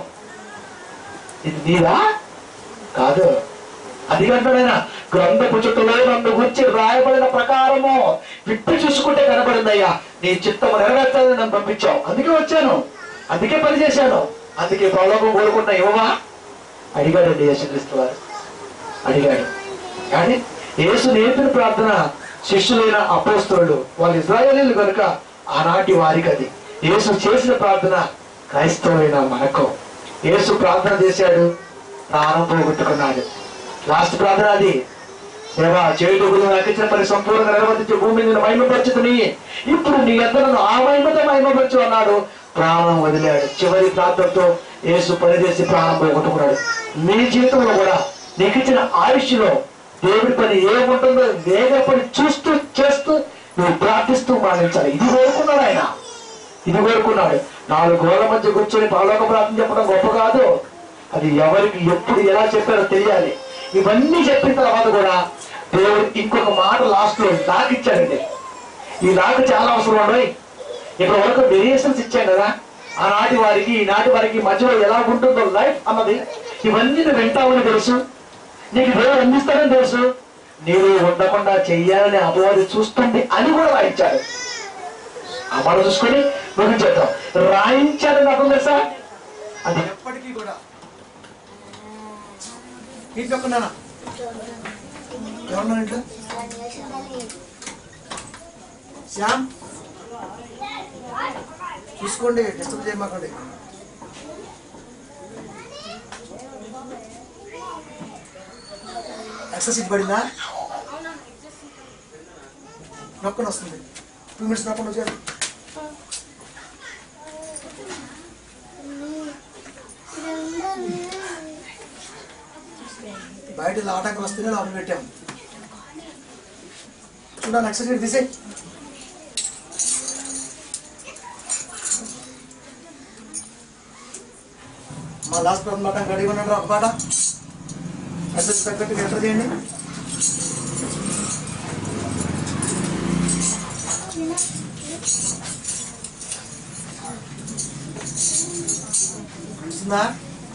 ఇది నీదా కాదు అది కంటాడైనా గ్రంథపు చుట్టలో నన్ను గురించి రాయబడిన ప్రకారము విప్పి చూసుకుంటే కనబడిందయ్యా నీ చిత్తము నెరవేర్చాలని నన్ను పంపించావు అందుకే వచ్చాను అందుకే పని చేశాను అందుకే ప్రలోభం కోరుకున్న ఇవ్వవా అడిగాడండి యేసుక్రీస్తు వారు అడిగాడు కానీ యేసు నేర్పిన ప్రార్థన శిష్యులైన అపోస్తలు వాళ్ళు ఇజ్రాయేలీలు కనుక ఆనాటి వారికి అది యేసు చేసిన ప్రార్థన క్రైస్తవులైన మనకు యేసు ప్రార్థన చేశాడు ప్రాణం పోగొట్టుకున్నాడు లాస్ట్ ప్రార్థన అది దేవా చేతుకులు నాకు ఇచ్చిన పని సంపూర్ణంగా నిర్వర్తించి భూమి మీద మహిమపరచుకుని ఇప్పుడు నీ అందరూ ఆ మహిమతో మహిమపరచు అన్నాడు ప్రాణం వదిలాడు చివరి ప్రార్థనతో యేసు పని చేసి ప్రాణం పోగొట్టుకున్నాడు నీ జీవితంలో కూడా నీకు ఇచ్చిన ఆయుష్లో దేవుడి పని ఏముంటుందో వేగ పని చూస్తూ చేస్తూ నువ్వు ప్రార్థిస్తూ మరణించాలి ఇది కోరుకున్నాడు ఆయన ఇది కోరుకున్నాడు నాలుగు గోడల మధ్య కూర్చొని పరలోక ప్రార్థన చెప్పడం గొప్ప కాదు అది ఎవరికి ఎప్పుడు ఎలా చెప్పారో తెలియాలి ఇవన్నీ చెప్పిన తర్వాత కూడా దేవుడు ఇంకొక మాట లాస్ట్ లో నాకు ఇచ్చాడండి ఈ నాకు చాలా అవసరం ఉన్నాయి ఇక్కడ వరకు వేరియేషన్స్ ఇచ్చాను కదా ఆనాటి వారికి ఈనాటి వారికి మధ్యలో ఎలా ఉంటుందో లైఫ్ అన్నది ఇవన్నీ నువ్వు వింటావని తెలుసు నీకు దేవుడు అందిస్తాడని తెలుసు నీవు ఉండకుండా చెయ్యాలని అపవాది చూస్తుంది అని కూడా రాయించాడు ఆ మాట చూసుకొని ముగించేద్దాం రాయించాడని అర్థం తెలుసా అది ఎప్పటికీ కూడా ఇంట్లో ఒక్కనానా ఎవరున్నారు ఇంట్లో శ్యామ్ చూసుకోండి డిస్టర్బ్ చేయమాకండి ఎక్సర్సైజ్ పడిందా నొక్కని వస్తుంది టూ మినిట్స్ నొక్కని వచ్చాడు బయట ఇలా ఆటంకం వస్తేనే లోపల పెట్టాము చూడాలి ఎక్సర్సైజ్ తీసే మా లాస్ట్ ప్రాబ్లం మాట గడిగి ఉన్నాడు ఒక పాట ఎక్సర్సైజ్ తగ్గట్టు ఎంటర్ చేయండి తెలుస్తుందా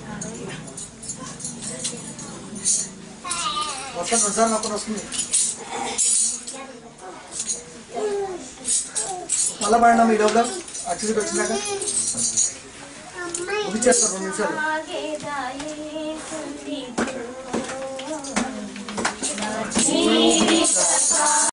మొత్తం రెండుసార్లు నొప్పని వస్తుంది మళ్ళా పడినా మీ లోపల అచ్చుడికి వచ్చినాక ముగిచేస్తారు రెండు నిమిషాలు జీవిత